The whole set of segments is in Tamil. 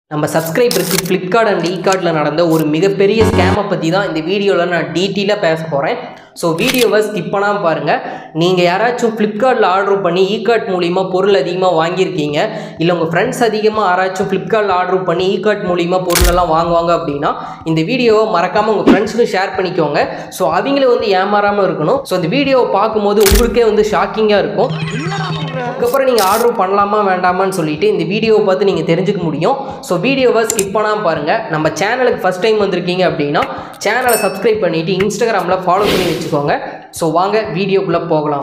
நம்ம சப்ஸ்கிரைபருக்கு ஃப்ளிப்கார்ட் அண்ட் இகார்ட்டில் நடந்த ஒரு மிகப்பெரிய ஸ்கேமை பற்றி தான் இந்த வீடியோவில் நான் டீட்டெயிலாக பேச போகிறேன் ஸோ வீடியோவை ஸ்கிப் பண்ணாமல் பாருங்கள் நீங்கள் யாராச்சும் ஃப்ளிப்கார்ட்டில் ஆர்டர் பண்ணி இகார்ட் மூலிமா பொருள் அதிகமாக வாங்கியிருக்கீங்க இல்லை உங்கள் ஃப்ரெண்ட்ஸ் அதிகமாக யாராச்சும் ஃப்ளிப்கார்ட்டில் ஆர்டர் பண்ணி இகார்ட் மூலிமா பொருளெல்லாம் வாங்குவாங்க அப்படின்னா இந்த வீடியோவை மறக்காமல் உங்கள் ஃப்ரெண்ட்ஸுக்கும் ஷேர் பண்ணிக்கோங்க ஸோ அவங்களும் வந்து ஏமாறாமல் இருக்கணும் ஸோ இந்த வீடியோவை பார்க்கும்போது உங்களுக்கே வந்து ஷாக்கிங்காக இருக்கும் அதுக்கப்புறம் நீங்கள் ஆர்டர் பண்ணலாமா வேண்டாமான்னு சொல்லிட்டு இந்த வீடியோவை பார்த்து நீங்கள் தெரிஞ்சுக்க முடியும் ஸோ வீடியோவை ஸ்கிப் பண்ணாமல் பாருங்கள் நம்ம சேனலுக்கு ஃபஸ்ட் டைம் வந்திருக்கீங்க அப்படின்னா சேனலை சப்ஸ்கிரைப் பண்ணிவிட்டு இன்ஸ்டாகிராமில் ஃபாலோ பண்ணி வச்சுக்கோங்க ஸோ வாங்க வீடியோக்குள்ளே போகலாம்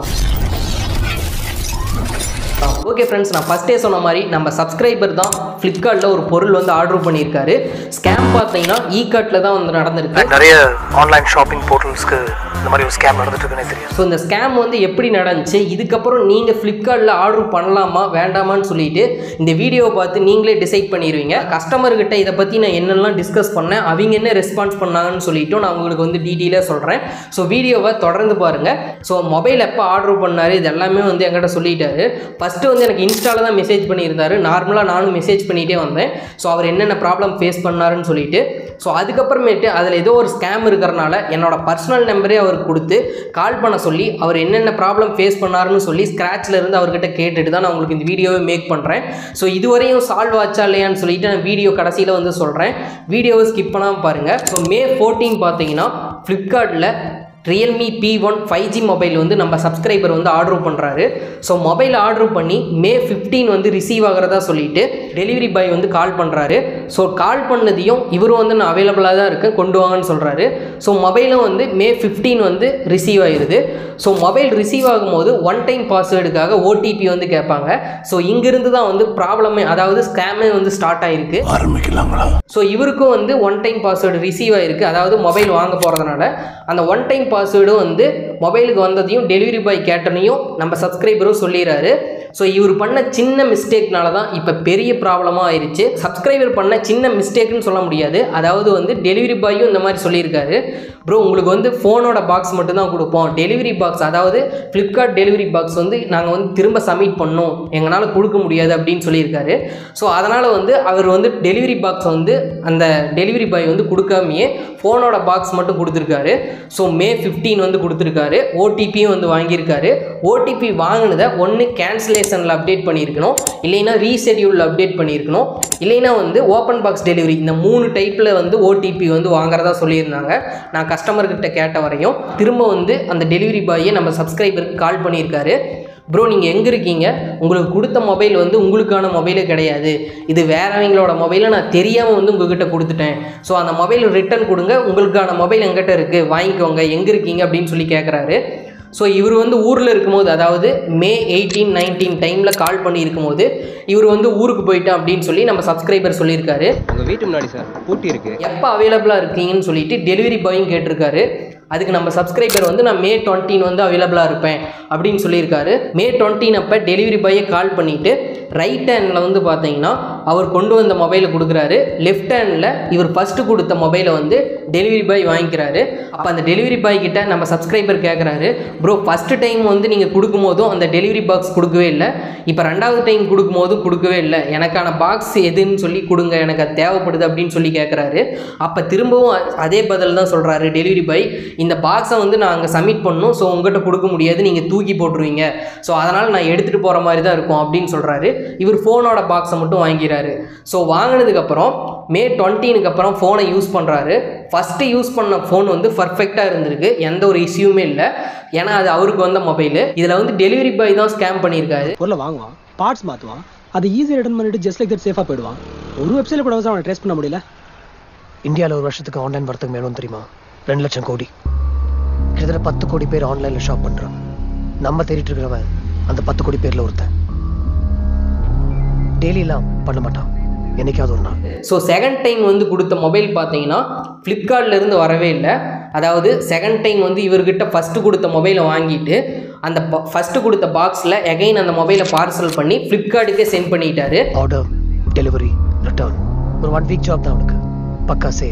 ஓகே ஃப்ரெண்ட்ஸ் நான் ஃபஸ்ட்டே சொன்ன மாதிரி நம்ம சப்ஸ்கிரைபர் தான் ஃப்ளிப்கார்ட்டில் ஒரு பொருள் வந்து ஆர்டர் பண்ணியிருக்காரு ஸ்கேம் பார்த்தீங்கன்னா இ கார்ட்டில் தான் வந்து நடந்திருக்கு நிறைய ஆன்லைன் ஷாப்பிங் போர்ட்டல்ஸ்க்கு இந்த மாதிரி ஒரு ஸ்கேம் நடந்துட்டு இருக்குன்னே தெரியும் ஸோ இந்த ஸ்கேம் வந்து எப்படி நடந்துச்சு இதுக்கப்புறம் நீங்கள் ஃப்ளிப்கார்ட்டில் ஆர்டர் பண்ணலாமா வேண்டாமான்னு சொல்லிட்டு இந்த வீடியோவை பார்த்து நீங்களே டிசைட் பண்ணிடுவீங்க கஸ்டமர்கிட்ட இதை பற்றி நான் என்னெல்லாம் டிஸ்கஸ் பண்ணேன் அவங்க என்ன ரெஸ்பான்ஸ் பண்ணாங்கன்னு சொல்லிட்டு நான் உங்களுக்கு வந்து டீட்டெயிலாக சொல்கிறேன் ஸோ வீடியோவை தொடர்ந்து பாருங்கள் ஸோ மொபைல் எப்போ ஆர்டர் பண்ணார் இது எல்லாமே வந்து என்கிட்ட சொல்லிட்டாரு ஃபஸ்ட்டு வந்து எனக்கு இன்ஸ்டாவில் தான் மெசேஜ் பண்ணியிருந்தாரு நார்மலாக நானும் மெசேஜ் பண்ணிகிட்டே வந்தேன் ஸோ அவர் என்னென்ன ப்ராப்ளம் ஃபேஸ் பண்ணாருன்னு சொல்லிட்டு ஸோ அதுக்கப்புறமேட்டு அதில் ஏதோ ஒரு ஸ்கேம் இருக்கிறனால என்னோட பர்சனல் நம்பரே அவருக்கு கொடுத்து கால் பண்ண சொல்லி அவர் என்னென்ன ப்ராப்ளம் ஃபேஸ் பண்ணாருன்னு சொல்லி ஸ்க்ராட்சில் இருந்து அவர்கிட்ட கேட்டுட்டு தான் நான் உங்களுக்கு இந்த வீடியோவை மேக் பண்ணுறேன் ஸோ இதுவரையும் சால்வ் ஆச்சா இல்லையான்னு சொல்லிட்டு நான் வீடியோ கடைசியில் வந்து சொல்கிறேன் வீடியோவை ஸ்கிப் பண்ணாமல் பாருங்கள் ஸோ மே ஃபோர்டீன் பார்த்தீங்கன்னா ஃப்ளிப்கார்ட்டில் Realme P one five G mobile வந்து நம்ம சப்ஸ்கிரைபர் வந்து ஆர்டர் பண்ணுறாரு ஸோ மொபைல் ஆர்டர் பண்ணி மே ஃபிஃப்டீன் வந்து ரிசீவ் ஆகிறதா சொல்லிட்டு டெலிவரி பாய் வந்து கால் பண்ணுறாரு ஸோ கால் பண்ணதையும் இவரும் வந்து நான் அவைலபிளாக தான் இருக்கேன் கொண்டு வாங்கன்னு சொல்கிறாரு ஸோ மொபைலும் வந்து மே ஃபிஃப்டீன் வந்து ரிசீவ் ஆயிடுது ஸோ மொபைல் ரிசீவ் ஆகும்போது ஒன் டைம் பாஸ்வேர்டுக்காக ஓடிபி வந்து கேட்பாங்க ஸோ இங்கிருந்து தான் வந்து ப்ராப்ளமே அதாவது ஸ்கேமே வந்து ஸ்டார்ட் ஆயிருக்கு ஆரம்பிக்கலாங்களா ஸோ இவருக்கும் வந்து ஒன் டைம் பாஸ்வேர்டு ரிசீவ் ஆயிருக்கு அதாவது மொபைல் வாங்க போகிறதுனால அந்த ஒன் டைம் பாஸ்வேர்டும் வந்து மொபைலுக்கு வந்ததையும் டெலிவரி பாய் கேட்டனையும் நம்ம சப்ஸ்கிரைபரும் சொல்லிடுறாரு ஸோ இவர் பண்ண சின்ன மிஸ்டேக்னால தான் இப்போ பெரிய ப்ராப்ளமாக ஆயிடுச்சு சப்ஸ்கிரைபர் பண்ண சின்ன மிஸ்டேக்னு சொல்ல முடியாது அதாவது வந்து டெலிவரி பாயும் இந்த மாதிரி சொல்லியிருக்காரு ப்ரோ உங்களுக்கு வந்து ஃபோனோட பாக்ஸ் மட்டும்தான் கொடுப்போம் டெலிவரி பாக்ஸ் அதாவது ஃப்ளிப்கார்ட் டெலிவரி பாக்ஸ் வந்து நாங்கள் வந்து திரும்ப சப்மிட் பண்ணோம் எங்களால் கொடுக்க முடியாது அப்படின்னு சொல்லியிருக்காரு ஸோ அதனால் வந்து அவர் வந்து டெலிவரி பாக்ஸ் வந்து அந்த டெலிவரி பாய் வந்து கொடுக்காமையே ஃபோனோட பாக்ஸ் மட்டும் கொடுத்துருக்காரு ஸோ மே ஃபிஃப்டீன் வந்து கொடுத்துருக்காரு ஓடிபியும் வந்து வாங்கியிருக்காரு ஓடிபி வாங்கினதை ஒன்று கேன்சலேஷனில் அப்டேட் பண்ணியிருக்கணும் இல்லைன்னா ரீஷெடியூலில் அப்டேட் பண்ணியிருக்கணும் இல்லைன்னா வந்து ஓப்பன் பாக்ஸ் டெலிவரி இந்த மூணு டைப்பில் வந்து ஓடிபி வந்து வாங்குறதா சொல்லியிருந்தாங்க நான் கஸ்டமர்கிட்ட கேட்ட வரையும் திரும்ப வந்து அந்த டெலிவரி பாயை நம்ம சப்ஸ்கிரைபருக்கு கால் பண்ணியிருக்காரு ப்ரோ நீங்கள் எங்கே இருக்கீங்க உங்களுக்கு கொடுத்த மொபைல் வந்து உங்களுக்கான மொபைலே கிடையாது இது வேறவங்களோட மொபைலை நான் தெரியாமல் வந்து உங்ககிட்ட கொடுத்துட்டேன் ஸோ அந்த மொபைல் ரிட்டர்ன் கொடுங்க உங்களுக்கான மொபைல் எங்கிட்ட இருக்குது வாங்கிக்கோங்க எங்கே இருக்கீங்க அப்படின்னு சொல்லி கேட்குறாரு ஸோ இவர் வந்து ஊரில் இருக்கும்போது அதாவது மே எயிட்டீன் நைன்டீன் டைமில் கால் பண்ணி இருக்கும்போது இவர் வந்து ஊருக்கு போயிட்டேன் அப்படின்னு சொல்லி நம்ம சப்ஸ்கிரைபர் சொல்லியிருக்காரு உங்கள் வீட்டு முன்னாடி சார் பூட்டி இருக்கு எப்போ அவைலபிளாக இருக்கீங்கன்னு சொல்லிட்டு டெலிவரி பாயும் கேட்டிருக்காரு அதுக்கு நம்ம சப்ஸ்கிரைபர் வந்து நான் மே டுவெண்ட்டின் வந்து அவைலபிளாக இருப்பேன் அப்படின்னு சொல்லியிருக்காரு மே டுவெண்ட்டின் அப்போ டெலிவரி பாயை கால் பண்ணிவிட்டு ரைட் ஹேண்டில் வந்து பார்த்தீங்கன்னா அவர் கொண்டு வந்த மொபைலை கொடுக்குறாரு லெஃப்ட் ஹேண்டில் இவர் ஃபஸ்ட்டு கொடுத்த மொபைலை வந்து டெலிவரி பாய் வாங்கிக்கிறாரு அப்போ அந்த டெலிவரி பாய் கிட்ட நம்ம சப்ஸ்கிரைபர் கேட்குறாரு ப்ரோ ஃபஸ்ட்டு டைம் வந்து நீங்கள் கொடுக்கும்போதும் அந்த டெலிவரி பாக்ஸ் கொடுக்கவே இல்லை இப்போ ரெண்டாவது டைம் கொடுக்கும்போதும் கொடுக்கவே இல்லை எனக்கான பாக்ஸ் எதுன்னு சொல்லி கொடுங்க எனக்கு அது தேவைப்படுது அப்படின்னு சொல்லி கேட்குறாரு அப்போ திரும்பவும் அ- அதே பதில் தான் சொல்கிறாரு டெலிவரி பாய் இந்த பாக்ஸை வந்து நான் அங்கே சப்மிட் பண்ணணும் ஸோ உங்கள்கிட்ட கொடுக்க முடியாது நீங்கள் தூக்கி போட்டுருவீங்க ஸோ அதனால் நான் எடுத்துகிட்டு போகிற மாதிரி தான் இருக்கும் அப்படின்னு சொல்கிறாரு இவர் ஃபோனோட பாக்ஸை மட்டும் வாங்கிறாரு ஸோ வாங்கினதுக்கப்புறம் மே டுவெண்ட்டீனுக்கு அப்புறம் ஃபோனை யூஸ் பண்ணுறாரு ஃபஸ்ட்டு யூஸ் பண்ண ஃபோன் வந்து பர்ஃபெக்டாக இருந்திருக்கு எந்த ஒரு இஷ்யூமே இல்லை ஏன்னா அது அவருக்கு வந்த மொபைலு இதில் வந்து டெலிவரி பாய் தான் ஸ்கேம் பண்ணியிருக்காரு பொருளை வாங்குவான் பார்ட்ஸ் மாற்றுவான் அதை ஈஸியாக ரிட்டர்ன் பண்ணிட்டு ஜஸ்ட் லைக் தட் சேஃபாக போயிடுவான் ஒரு வெப்சைட்ல கூட அவனை ட்ரேஸ் பண்ண முடியல இந்தியாவில் ஒரு வருஷத்துக்கு ஆன்லைன் வரத்துக்கு மேலும் தெரியுமா ரெண்டு லட்சம் கோடி கிட்டத்தட்ட பத்து கோடி பேர் ஆன்லைனில் ஷாப் பண்ணுறான் நம்ம தேடிட்டு இருக்கிறவன் அந்த பத்து கோடி பேரில் ஒருத்தன் டெய்லியெல்லாம் பண்ண மாட்டான் என்னைக்காவது ஒரு நாள் ஸோ செகண்ட் டைம் வந்து கொடுத்த மொபைல் பார்த்தீங்கன்னா ஃப்ளிப்கார்ட்ல இருந்து வரவே இல்லை அதாவது செகண்ட் டைம் வந்து இவர்கிட்ட ஃபஸ்ட்டு கொடுத்த மொபைலை வாங்கிட்டு அந்த ஃபஸ்ட்டு கொடுத்த பாக்ஸில் எகைன் அந்த மொபைலை பார்சல் பண்ணி ஃப்ளிப்கார்ட்டுக்கே சென்ட் பண்ணிட்டாரு ஆர்டர் டெலிவரி ரிட்டர்ன் ஒரு ஒன் வீக் ஜாப் தான் அவனுக்கு pakka safe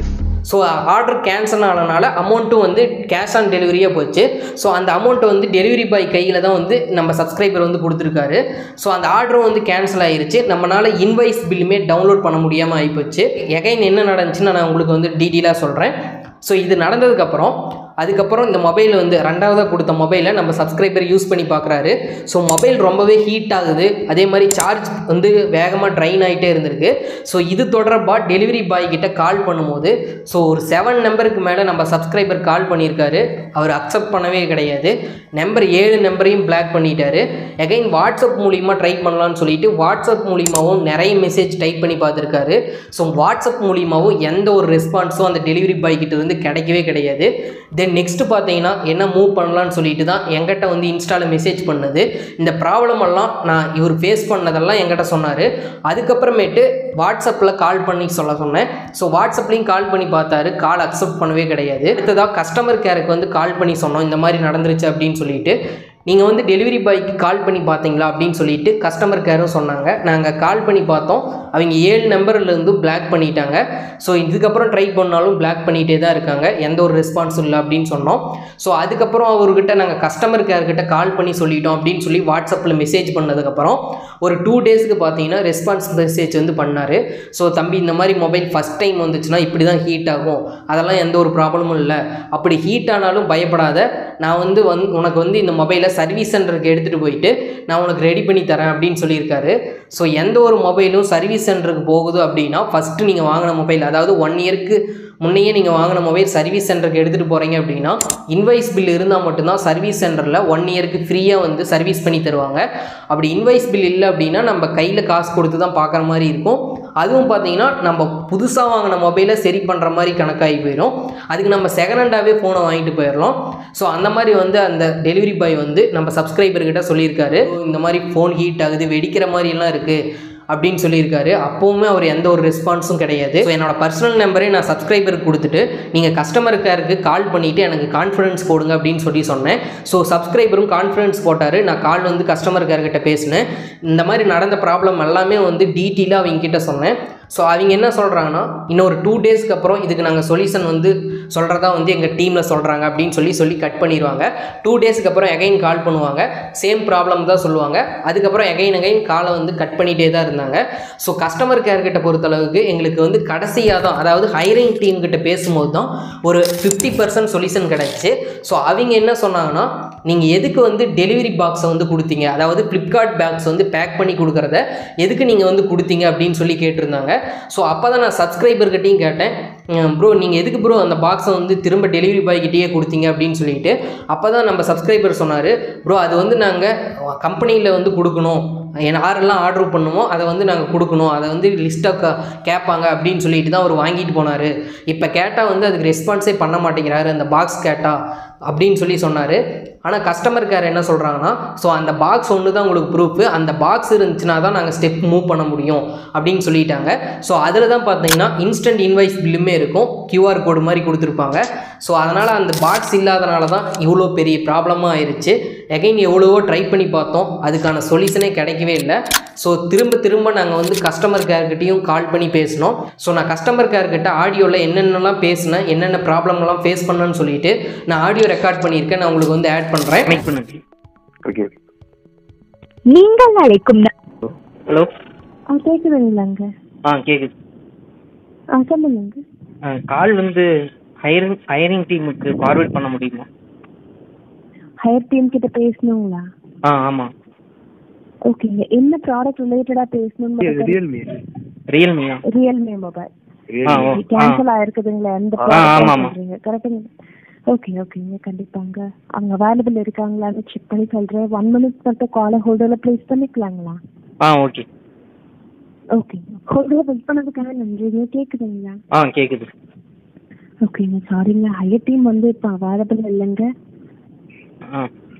so order cancel ஆனனால அமௌண்ட்டும் வந்து கேஷ் ஆன் டெலிவரியாக போச்சு ஸோ அந்த அமௌண்ட்டை வந்து டெலிவரி பாய் கையில் தான் வந்து நம்ம சப்ஸ்கிரைபர் வந்து கொடுத்துருக்காரு ஸோ அந்த ஆர்டரும் வந்து கேன்சல் ஆயிருச்சு நம்மளால் இன்வாய்ஸ் பில்லுமே டவுன்லோட் பண்ண முடியாமல் ஆகிப்போச்சு எகைன் என்ன நடந்துச்சுன்னு நான் உங்களுக்கு வந்து டீட்டெயிலாக சொல்கிறேன் ஸோ இது நடந்ததுக்கப்புறம் அதுக்கப்புறம் இந்த மொபைல் வந்து ரெண்டாவதாக கொடுத்த மொபைலை நம்ம சப்ஸ்கிரைபர் யூஸ் பண்ணி பார்க்குறாரு ஸோ மொபைல் ரொம்பவே ஹீட் ஆகுது அதே மாதிரி சார்ஜ் வந்து வேகமாக ட்ரைன் ஆகிட்டே இருந்திருக்கு ஸோ இது தொடர்பாக டெலிவரி பாய் கிட்ட கால் பண்ணும்போது ஸோ ஒரு செவன் நம்பருக்கு மேலே நம்ம சப்ஸ்கிரைபர் கால் பண்ணியிருக்காரு அவர் அக்செப்ட் பண்ணவே கிடையாது நம்பர் ஏழு நம்பரையும் பிளாக் பண்ணிட்டாரு எகைன் வாட்ஸ்அப் மூலிமா ட்ரை பண்ணலாம்னு சொல்லிட்டு வாட்ஸ்அப் மூலியமாகவும் நிறைய மெசேஜ் டைப் பண்ணி பார்த்துருக்காரு ஸோ வாட்ஸ்அப் மூலியமாகவும் எந்த ஒரு ரெஸ்பான்ஸும் அந்த டெலிவரி பாய் கிட்ட இருந்து கிடைக்கவே கிடையாது தென் நெக்ஸ்ட் பார்த்தீங்கன்னா என்ன மூவ் பண்ணலான்னு சொல்லிட்டு தான் என்கிட்ட வந்து இன்ஸ்டாவில் மெசேஜ் பண்ணது இந்த ப்ராப்ளம் எல்லாம் நான் இவர் ஃபேஸ் பண்ணதெல்லாம் என்கிட்ட சொன்னார் அதுக்கப்புறமேட்டு வாட்ஸ்அப்பில் கால் பண்ணி சொல்ல சொன்னேன் ஸோ வாட்ஸ்அப்லேயும் கால் பண்ணி பார்த்தாரு கால் அக்செப்ட் பண்ணவே கிடையாது அடுத்ததாக கஸ்டமர் கேருக்கு வந்து கால் பண்ணி சொன்னோம் இந்த மாதிரி நடந்துருச்சு அப்படின்னு சொல்லிட்டு நீங்கள் வந்து டெலிவரி பாய்க்கு கால் பண்ணி பார்த்தீங்களா அப்படின்னு சொல்லிட்டு கஸ்டமர் கேரும் சொன்னாங்க நாங்கள் கால் பண்ணி பார்த்தோம் அவங்க ஏழு நம்பர்லேருந்து பிளாக் பண்ணிட்டாங்க ஸோ இதுக்கப்புறம் ட்ரை பண்ணாலும் பிளாக் பண்ணிகிட்டே தான் இருக்காங்க எந்த ஒரு ரெஸ்பான்ஸும் இல்லை அப்படின்னு சொன்னோம் ஸோ அதுக்கப்புறம் அவர்கிட்ட நாங்கள் கஸ்டமர் கேர்கிட்ட கால் பண்ணி சொல்லிட்டோம் அப்படின்னு சொல்லி வாட்ஸ்அப்பில் மெசேஜ் பண்ணதுக்கப்புறம் ஒரு டூ டேஸ்க்கு பார்த்தீங்கன்னா ரெஸ்பான்ஸ் மெசேஜ் வந்து பண்ணார் ஸோ தம்பி இந்த மாதிரி மொபைல் ஃபஸ்ட் டைம் வந்துச்சுன்னா இப்படி தான் ஹீட் ஆகும் அதெல்லாம் எந்த ஒரு ப்ராப்ளமும் இல்லை அப்படி ஹீட் ஆனாலும் பயப்படாத நான் வந்து வந்து உனக்கு வந்து இந்த மொபைலை சர்வீஸ் சென்டருக்கு எடுத்துகிட்டு போயிட்டு நான் உனக்கு ரெடி பண்ணி தரேன் அப்படின்னு சொல்லியிருக்காரு ஸோ எந்த ஒரு மொபைலும் சர்வீஸ் சென்டருக்கு போகுது அப்படின்னா ஃபஸ்ட்டு நீங்கள் வாங்கின மொபைல் அதாவது ஒன் இயர்க்கு முன்னையே நீங்கள் வாங்கின மொபைல் சர்வீஸ் சென்டருக்கு எடுத்துகிட்டு போகிறீங்க அப்படின்னா இன்வாய்ஸ் பில் இருந்தால் மட்டும்தான் சர்வீஸ் சென்டரில் ஒன் இயருக்கு ஃப்ரீயாக வந்து சர்வீஸ் பண்ணி தருவாங்க அப்படி இன்வாய்ஸ் பில் இல்லை அப்படின்னா நம்ம கையில் காசு கொடுத்து தான் பார்க்குற மாதிரி இருக்கும் அதுவும் பார்த்தீங்கன்னா நம்ம புதுசாக வாங்கின மொபைலை சரி பண்ணுற மாதிரி கணக்காகி போயிடும் அதுக்கு நம்ம செகண்ட் ஹேண்டாகவே ஃபோனை வாங்கிட்டு போயிடலாம் ஸோ அந்த மாதிரி வந்து அந்த டெலிவரி பாய் வந்து நம்ம சப்ஸ்கிரைபர்கிட்ட சொல்லியிருக்காரு இந்த மாதிரி ஃபோன் ஹீட் ஆகுது வெடிக்கிற மாதிரிலாம் இருக்குது அப்படின்னு சொல்லியிருக்காரு அப்போவுமே அவர் எந்த ஒரு ரெஸ்பான்ஸும் கிடையாது ஸோ என்னோட பர்சனல் நம்பரே நான் சப்ஸ்கிரைபருக்கு கொடுத்துட்டு நீங்கள் கஸ்டமர் கேருக்கு கால் பண்ணிவிட்டு எனக்கு கான்ஃபிடன்ஸ் போடுங்க அப்படின்னு சொல்லி சொன்னேன் ஸோ சப்ஸ்கிரைபரும் கான்ஃபிடன்ஸ் போட்டார் நான் கால் வந்து கஸ்டமர் கேர்கிட்ட பேசினேன் இந்த மாதிரி நடந்த ப்ராப்ளம் எல்லாமே வந்து டீட்டெயிலாக அவங்க கிட்ட சொன்னேன் ஸோ அவங்க என்ன சொல்கிறாங்கன்னா இன்னொரு டூ டேஸ்க்கு அப்புறம் இதுக்கு நாங்கள் சொல்யூஷன் வந்து சொல்கிறதா வந்து எங்கள் டீமில் சொல்கிறாங்க அப்படின்னு சொல்லி சொல்லி கட் பண்ணிடுவாங்க டூ டேஸ்க்கு அப்புறம் எகைன் கால் பண்ணுவாங்க சேம் ப்ராப்ளம் தான் சொல்லுவாங்க அதுக்கப்புறம் எகைன் எகைன் காலை வந்து கட் பண்ணிகிட்டே தான் இருந்தாங்க ஸோ கஸ்டமர் கேர் கிட்ட பொறுத்தளவுக்கு எங்களுக்கு வந்து கடைசியாக தான் அதாவது ஹைரிங் டீம் கிட்ட பேசும்போது தான் ஒரு ஃபிஃப்டி பர்சன்ட் சொல்யூஷன் கிடச்சி ஸோ அவங்க என்ன சொன்னாங்கன்னா நீங்கள் எதுக்கு வந்து டெலிவரி பாக்ஸை வந்து கொடுத்தீங்க அதாவது ஃப்ளிப்கார்ட் பேக்ஸ் வந்து பேக் பண்ணி கொடுக்குறத எதுக்கு நீங்கள் வந்து கொடுத்தீங்க அப்படின்னு சொல்லி கேட்டிருந்தாங்க ஸோ அப்போ தான் நான் சப்ஸ்கிரைபர்கிட்டையும் கேட்டேன் ப்ரோ நீங்கள் எதுக்கு ப்ரோ அந்த பாக்ஸை வந்து திரும்ப டெலிவரி பாய்கிட்டயே கொடுத்தீங்க அப்படின்னு சொல்லிட்டு அப்போ தான் நம்ம சப்ஸ்கிரைபர் சொன்னார் ப்ரோ அது வந்து நாங்கள் கம்பெனியில் வந்து கொடுக்கணும் என் யாரெல்லாம் ஆர்டர் பண்ணுமோ அதை வந்து நாங்கள் கொடுக்கணும் அதை வந்து லிஸ்ட்டாக கேட்பாங்க அப்படின்னு சொல்லிட்டு தான் அவர் வாங்கிட்டு போனார் இப்போ கேட்டால் வந்து அதுக்கு ரெஸ்பான்ஸே பண்ண மாட்டேங்கிறாரு அந்த பாக்ஸ் கேட்டால் அப்படின்னு சொல்லி சொன்னார் ஆனால் கஸ்டமர் கேர் என்ன சொல்கிறாங்கன்னா ஸோ அந்த பாக்ஸ் ஒன்று தான் உங்களுக்கு ப்ரூஃப் அந்த பாக்ஸ் இருந்துச்சுன்னா தான் நாங்கள் ஸ்டெப் மூவ் பண்ண முடியும் அப்படின்னு சொல்லிட்டாங்க ஸோ அதில் தான் பார்த்தீங்கன்னா இன்ஸ்டன்ட் இன்வாய்ஸ் பில்லுமே இருக்கும் கியூஆர் கோடு மாதிரி கொடுத்துருப்பாங்க ஸோ அதனால் அந்த பாக்ஸ் இல்லாதனால தான் இவ்வளோ பெரிய ப்ராப்ளமாக ஆயிடுச்சு எகைன் எவ்வளவோ ட்ரை பண்ணி பார்த்தோம் அதுக்கான சொல்யூஷனே கிடைக்கவே இல்லை ஸோ திரும்ப திரும்ப நாங்கள் வந்து கஸ்டமர் கேர்கிட்டையும் கால் பண்ணி பேசினோம் ஸோ நான் கஸ்டமர் கேர்கிட்ட ஆடியோவில் என்னென்னலாம் பேசினேன் என்னென்ன ப்ராப்ளம்லாம் ஃபேஸ் பண்ணேன்னு சொல்லிட்டு நான் ஆடியோ ரெக்கார்ட் பண்ணியிருக்கேன் நான் உங்களுக்கு வந்து ஆட் பண்ணுறேன் மேக் பண்ணுங்க ஓகே நீங்கள் அழைக்கும் ந- ஹலோ ஆ கேட்குதுங்களாங்க ஆ கேட்குது ஆ சொல்லுங்க கால் வந்து ஹைரிங் ஹைரிங் டீமுக்கு ஃபார்வேர்ட் பண்ண முடியுமா ஹையர் டீம் கிட்ட பேசணுங்களா ஆ ஆமாம் ஓகேங்க என்ன ப்ராடக்ட் ரிலேட்டடா பேசணும்னு ரியல்மி ரியல்மியா ரியல்மி மொபைல் ஆ ஓ ஆ கேன்சல் ஆயிருக்குதுங்களா எந்த ஆ, ஆமா, ஆமா. சொல்றீங்க கரெக்டுங்க ஓகே ஓகேங்க கண்டிப்பாங்க அங்க அவைலபிள் இருக்காங்களான்னு செக் பண்ணி சொல்றேன் ஒன் மினிட் மட்டும் காலை ஹோல்டர்ல ப்ளேஸ் பண்ணிக்கலாங்களா ஆ ஓகே ஓகே ஹோல்டர்ல வெயிட் பண்ணதுக்காக நன்றிங்க கேக்குதுங்களா ஆ கேட்குது ஓகேங்க சாரிங்க ஹையர் டீம் வந்து இப்போ அவைலபிள் இல்லைங்க ஆ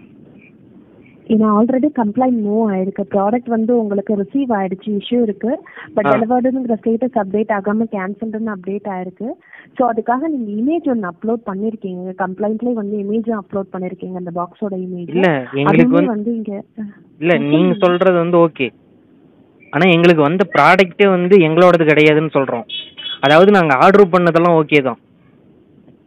ஏன்னா ஆல்ரெடி கம்ப்ளைண்ட் மூவ் ஆயிருக்கு ப்ராடக்ட் வந்து உங்களுக்கு ரிசீவ் ஆயிடுச்சு இஷ்யூ இருக்கு பட் ஆ. டெலிவர்டுங்கிற ஸ்டேட்டஸ் அப்டேட் ஆகாம கேன்சல்டுன்னு அப்டேட் ஆயிருக்கு ஸோ அதுக்காக நீங்க இமேஜ் ஒன்று அப்லோட் பண்ணிருக்கீங்க கம்ப்ளைண்ட்லேயே வந்து இமேஜும் அப்லோட் பண்ணிருக்கீங்க அந்த பாக்ஸோட இமேஜ் இல்ல எங்களுக்கு வந்து வந்து இங்க இல்ல நீங்க சொல்றது வந்து ஓகே ஆனா எங்களுக்கு வந்த ப்ராடக்ட்டே வந்து எங்களோடது கிடையாதுன்னு சொல்றோம் அதாவது நாங்க ஆர்டர் பண்ணதெல்லாம் ஓகே தான்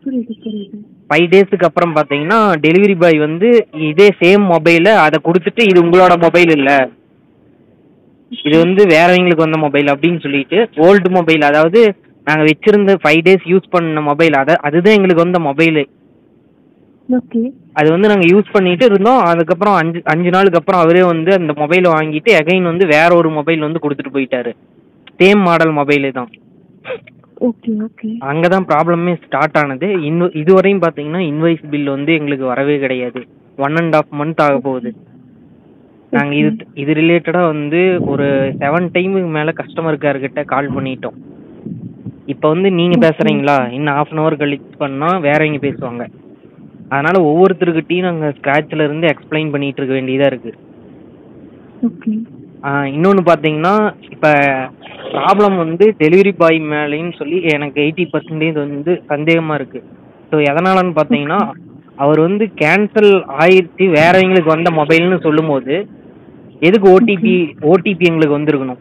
புரியுது புரியுது ஃபைவ் டேஸுக்கு அப்புறம் பார்த்தீங்கன்னா டெலிவரி பாய் வந்து இதே சேம் மொபைலை அதை கொடுத்துட்டு இது உங்களோட மொபைல் இல்லை இது வந்து வேறவங்களுக்கு வந்த மொபைல் அப்படின்னு சொல்லிட்டு ஓல்டு மொபைல் அதாவது நாங்கள் வச்சிருந்த ஃபைவ் டேஸ் யூஸ் பண்ண மொபைல் அதை அதுதான் எங்களுக்கு வந்த மொபைலு ஓகே அது வந்து நாங்கள் யூஸ் பண்ணிட்டு இருந்தோம் அதுக்கப்புறம் அஞ்சு அஞ்சு நாளுக்கு அப்புறம் அவரே வந்து அந்த மொபைலை வாங்கிட்டு எகைன் வந்து வேற ஒரு மொபைல் வந்து கொடுத்துட்டு போயிட்டாரு சேம் மாடல் மொபைலு தான் ஓகே ஓகே அங்கே தான் ப்ராப்ளமே ஸ்டார்ட் ஆனது இன்வ இதுவரையும் பார்த்தீங்கன்னா இன்வாய்ஸ் பில் வந்து எங்களுக்கு வரவே கிடையாது ஒன் அண்ட் ஆஃப் மந்த் ஆக போகுது நாங்கள் இது இது ரிலேட்டடாக வந்து ஒரு செவன் டைமுக்கு மேலே கஸ்டமர் கேர்கிட்ட கால் பண்ணிட்டோம் இப்போ வந்து நீங்கள் பேசுகிறீங்களா இன்னும் ஆஃப் அன் ஹவர் கழிச்சு பண்ணால் வேறவங்க பேசுவாங்க அதனால் ஒவ்வொருத்தருக்கிட்டையும் நாங்கள் ஸ்க்ராட்சில் இருந்து எக்ஸ்பிளைன் பண்ணிகிட்டு இருக்க வேண்டியதாக இருக்குது ஓகே இன்னொன்று பார்த்தீங்கன்னா இப்போ ப்ராப்ளம் வந்து டெலிவரி பாய் மேலேன்னு சொல்லி எனக்கு எயிட்டி பர்சன்டேஜ் வந்து சந்தேகமாக இருக்குது ஸோ எதனாலன்னு பார்த்தீங்கன்னா அவர் வந்து கேன்சல் ஆயிடுச்சு வேறவங்களுக்கு வந்த மொபைல்னு சொல்லும்போது எதுக்கு ஓடிபி ஓடிபி எங்களுக்கு வந்திருக்கணும்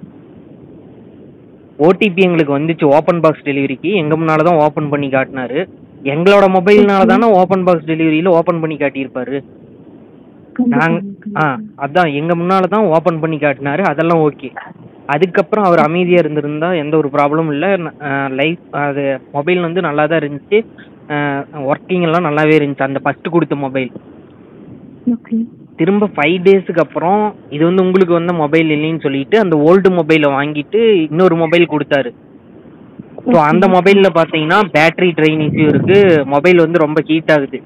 ஓடிபி எங்களுக்கு வந்துச்சு ஓப்பன் பாக்ஸ் டெலிவரிக்கு எங்கள் முன்னால் தான் ஓப்பன் பண்ணி காட்டினாரு எங்களோட மொபைல்னால தானே ஓப்பன் பாக்ஸ் டெலிவரியில் ஓப்பன் பண்ணி காட்டியிருப்பாரு நாங்க ஆ அதான் எங்க முன்னால தான் ஓபன் பண்ணி காட்டினாரு அதெல்லாம் ஓகே அதுக்கப்புறம் அவர் அமைதியா இருந்திருந்தா எந்த ஒரு ப்ராப்ளமும் இல்லை லைஃப் அது மொபைல் வந்து நல்லா தான் இருந்துச்சு ஒர்க்கிங் எல்லாம் நல்லாவே இருந்துச்சு அந்த ஃபர்ஸ்ட் கொடுத்த மொபைல் ஓகே திரும்ப ஃபைவ் டேஸுக்கு அப்புறம் இது வந்து உங்களுக்கு வந்த மொபைல் இல்லைன்னு சொல்லிட்டு அந்த ஓல்டு மொபைலை வாங்கிட்டு இன்னொரு மொபைல் கொடுத்தாரு ஸோ அந்த மொபைலில் பார்த்தீங்கன்னா பேட்டரி ட்ரெயின் இஷ்யூ இருக்கு மொபைல் வந்து ரொம்ப ஹீட் ஆகுது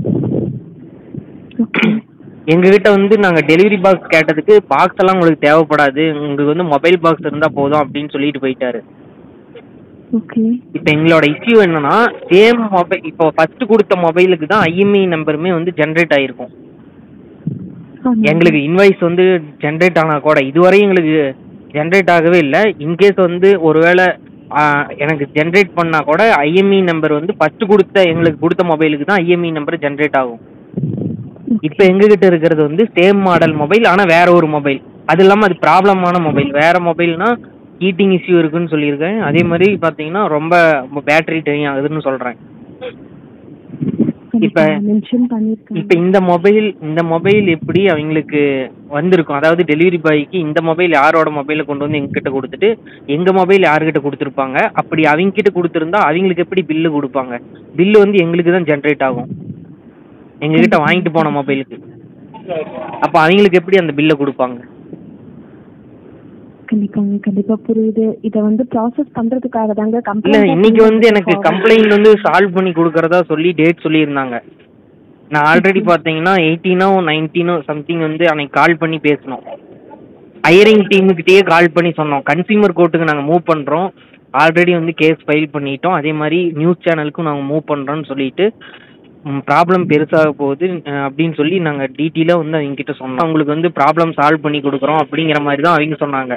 எங்ககிட்ட வந்து நாங்கள் டெலிவரி பாக்ஸ் கேட்டதுக்கு பாக்ஸ் எல்லாம் உங்களுக்கு தேவைப்படாது உங்களுக்கு வந்து மொபைல் பாக்ஸ் இருந்தால் போதும் அப்படின்னு சொல்லிட்டு போயிட்டாரு ஓகே இப்போ எங்களோட இஷ்யூ என்னன்னா சேம் மொபைல் இப்போ ஃபர்ஸ்ட் கொடுத்த மொபைலுக்கு தான் ஐஎம்இ நம்பருமே வந்து ஜென்ரேட் ஆயிருக்கும் எங்களுக்கு இன்வாய்ஸ் வந்து ஜென்ரேட் ஆனால் கூட இதுவரையும் எங்களுக்கு ஜென்ரேட் ஆகவே இல்லை இன்கேஸ் வந்து ஒருவேளை ஆ, எனக்கு ஜென்ரேட் பண்ணால் கூட ஐஎம்இ நம்பர் வந்து ஃபர்ஸ்ட் கொடுத்த எங்களுக்கு கொடுத்த மொபைலுக்கு தான் ஐஎம்இ நம்பர் ஜென்ரேட் ஆகும் இப்போ எங்ககிட்ட இருக்கிறது வந்து சேம் மாடல் மொபைல் ஆனால் வேற ஒரு மொபைல் அது இல்லாமல் அது ப்ராப்ளமான மொபைல் வேற மொபைல்னா ஹீட்டிங் இஷ்யூ இருக்குன்னு சொல்லியிருக்கேன் அதே மாதிரி பார்த்தீங்கன்னா ரொம்ப பேட்டரி ட்ரெயின் ஆகுதுன்னு சொல்கிறேன் இப்ப மென்ஷன் பண்ணிருக்கேன் இப்போ இந்த மொபைல் இந்த மொபைல் எப்படி அவங்களுக்கு வந்திருக்கும் அதாவது டெலிவரி பாய்க்கு இந்த மொபைல் யாரோட மொபைலை கொண்டு வந்து எங்ககிட்ட கொடுத்துட்டு எங்க மொபைல் யார்கிட்ட கொடுத்துருப்பாங்க அப்படி அவங்க கிட்ட கொடுத்துருந்தா அவங்களுக்கு எப்படி பில்லு கொடுப்பாங்க பில்லு வந்து எங்களுக்கு தான் ஜென்ரேட் ஆகும் எங்ககிட்ட வாங்கிட்டு போன மொபைலுக்கு அப்போ அவங்களுக்கு எப்படி அந்த பில்லை கொடுப்பாங்க கண்டிப்பாங்க கண்டிப்பா புரியுது இத வந்து ப்ராசஸ் பண்றதுக்காக தாங்க இல்ல கம்ப்ளைண்ட் இன்னைக்கு வந்து எனக்கு கம்ப்ளைண்ட் வந்து சால்வ் பண்ணி கொடுக்கறதா சொல்லி டேட் சொல்லியிருந்தாங்க நான் ஆல்ரெடி பார்த்தீங்கன்னா எயிட்டீனோ நைன்டீனோ சம்திங் வந்து அன்னைக்கு கால் பண்ணி பேசணும் ஹையரிங் டீமுக்கிட்டேயே கால் பண்ணி சொன்னோம் கன்சியூமர் கோர்ட்டுக்கு நாங்கள் மூவ் பண்ணுறோம் ஆல்ரெடி வந்து கேஸ் ஃபைல் பண்ணிட்டோம் அதே மாதிரி நியூஸ் சேனலுக்கும் நாங்கள் மூவ் பண்ணுறோன்னு சொல்லிட்டு ப்ராப்ளம் பெருசாக போகுது அஹ், அப்படின்னு சொல்லி நாங்கள் டீட்டெயிலாக வந்து அவங்க கிட்ட சொன்னோம் அவங்களுக்கு வந்து ப்ராப்ளம் சால்வ் பண்ணி கொடுக்குறோம் அப்படிங்கிற மாதிரி தான் அவங்க சொன்னாங்க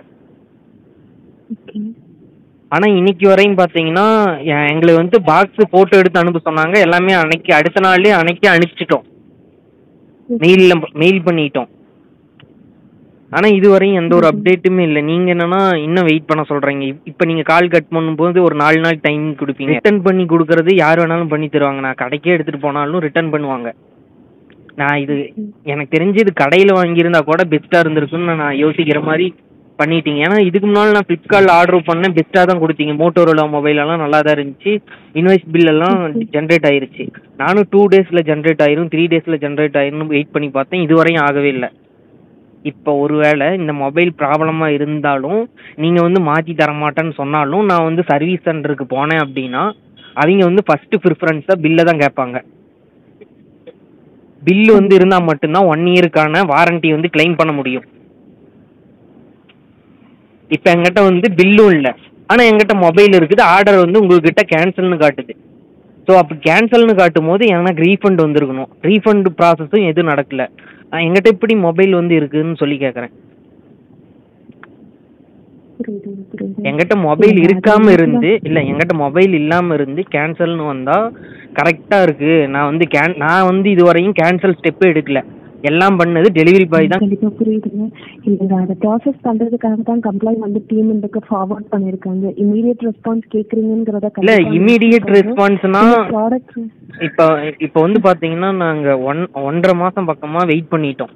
ஆனால் இன்னைக்கு வரையும் பார்த்தீங்கன்னா எ- எங்களுக்கு வந்து பாக்ஸ் ஃபோட்டோ எடுத்து அனுப்ப சொன்னாங்க எல்லாமே அன்னைக்கு அடுத்த நாள்லயே அன்னைக்கே அனுப்பிச்சிட்டோம் மெயிலில் மெயில் பண்ணிட்டோம் ஆனால் இதுவரையும் எந்த ஒரு அப்டேட்டுமே இல்லை நீங்கள் என்னன்னா இன்னும் வெயிட் பண்ண சொல்கிறீங்க இப்போ நீங்கள் கால் கட் பண்ணும்போது ஒரு நாலு நாள் டைம் கொடுப்பீங்க ரிட்டர்ன் பண்ணி கொடுக்கறது யார் வேணாலும் பண்ணி தருவாங்க நான் கடைக்கே எடுத்துகிட்டு போனாலும் ரிட்டர்ன் பண்ணுவாங்க நான் இது எனக்கு தெரிஞ்சு இது கடையில் வாங்கியிருந்தா கூட பெஸ்ட்டாக இருந்திருக்குன்னு நான் யோசிக்கிற மாதிரி பண்ணிட்டீங்க ஏன்னா இதுக்கு முன்னால் நான் ஃப்ளிப்கார்ட்டில் ஆர்டர் பண்ணேன் பெஸ்ட்டாக தான் கொடுத்தீங்க மோட்டோரோலா மொபைல் எல்லாம் நல்லா தான் இருந்துச்சு இன்வாய்ஸ் பில் எல்லாம் ஜென்ரேட் ஆயிருச்சு நானும் டூ டேஸில் ஜென்ரேட் ஆயிரும் த்ரீ டேஸில் ஜென்ரேட் ஆயிரும் வெயிட் பண்ணி பார்த்தேன் இதுவரையும் ஆகவே இல்லை இப்போ ஒருவேளை இந்த மொபைல் ப்ராப்ளமாக இருந்தாலும் நீங்கள் வந்து மாற்றி தர மாட்டேன்னு சொன்னாலும் நான் வந்து சர்வீஸ் சென்டருக்கு போனேன் அப்படின்னா அவங்க வந்து ஃபஸ்ட்டு ப்ரிஃபரன்ஸாக பில்லை தான் கேட்பாங்க பில்லு வந்து இருந்தால் மட்டும்தான் ஒன் இயருக்கான வாரண்டி வந்து கிளைம் பண்ண முடியும் இப்போ எங்கிட்ட வந்து பில்லும் இல்லை ஆனால் எங்கிட்ட மொபைல் இருக்குது ஆர்டர் வந்து உங்ககிட்ட கேன்சல்னு காட்டுது ஸோ அப்போ கேன்சல்னு காட்டும் போது எனக்கு ரீஃபண்ட் வந்திருக்கணும் ரீஃபண்ட் ப்ராசஸும் எதுவும் நடக்கல நான் எங்கிட்ட எப்படி மொபைல் வந்து இருக்குதுன்னு சொல்லி கேட்குறேன் புரியுது புரியுது எங்கிட்ட மொபைல் இருக்காம இருந்து இல்ல எங்கிட்ட மொபைல் இல்லாம இருந்து கேன்சல்னு வந்தா கரெக்டா இருக்கு நான் வந்து கேன் நான் வந்து இதுவரையும் கேன்சல் ஸ்டெப்பே எடுக்கல எல்லாம் பண்ணது டெலிவரி பாய் தான் கண்டிப்பா புரியுதுங்க இல்லைங்க அதை ப்ராசஸ் பண்றதுக்காக தான் கம்ப்ளைண்ட் வந்து டீம் மெம்பருக்கு ஃபார்வர்ட் பண்ணிருக்காங்க இமீடியட் ரெஸ்பான்ஸ் கேக்குறீங்கிறத இல்ல இமீடியட் ரெஸ்பான்ஸ்னா ப்ராடக்ட் இப்போ இப்போ வந்து பாத்தீங்கன்னா நாங்க ஒன் ஒன்றரை மாசம் பக்கமா வெயிட் பண்ணிட்டோம்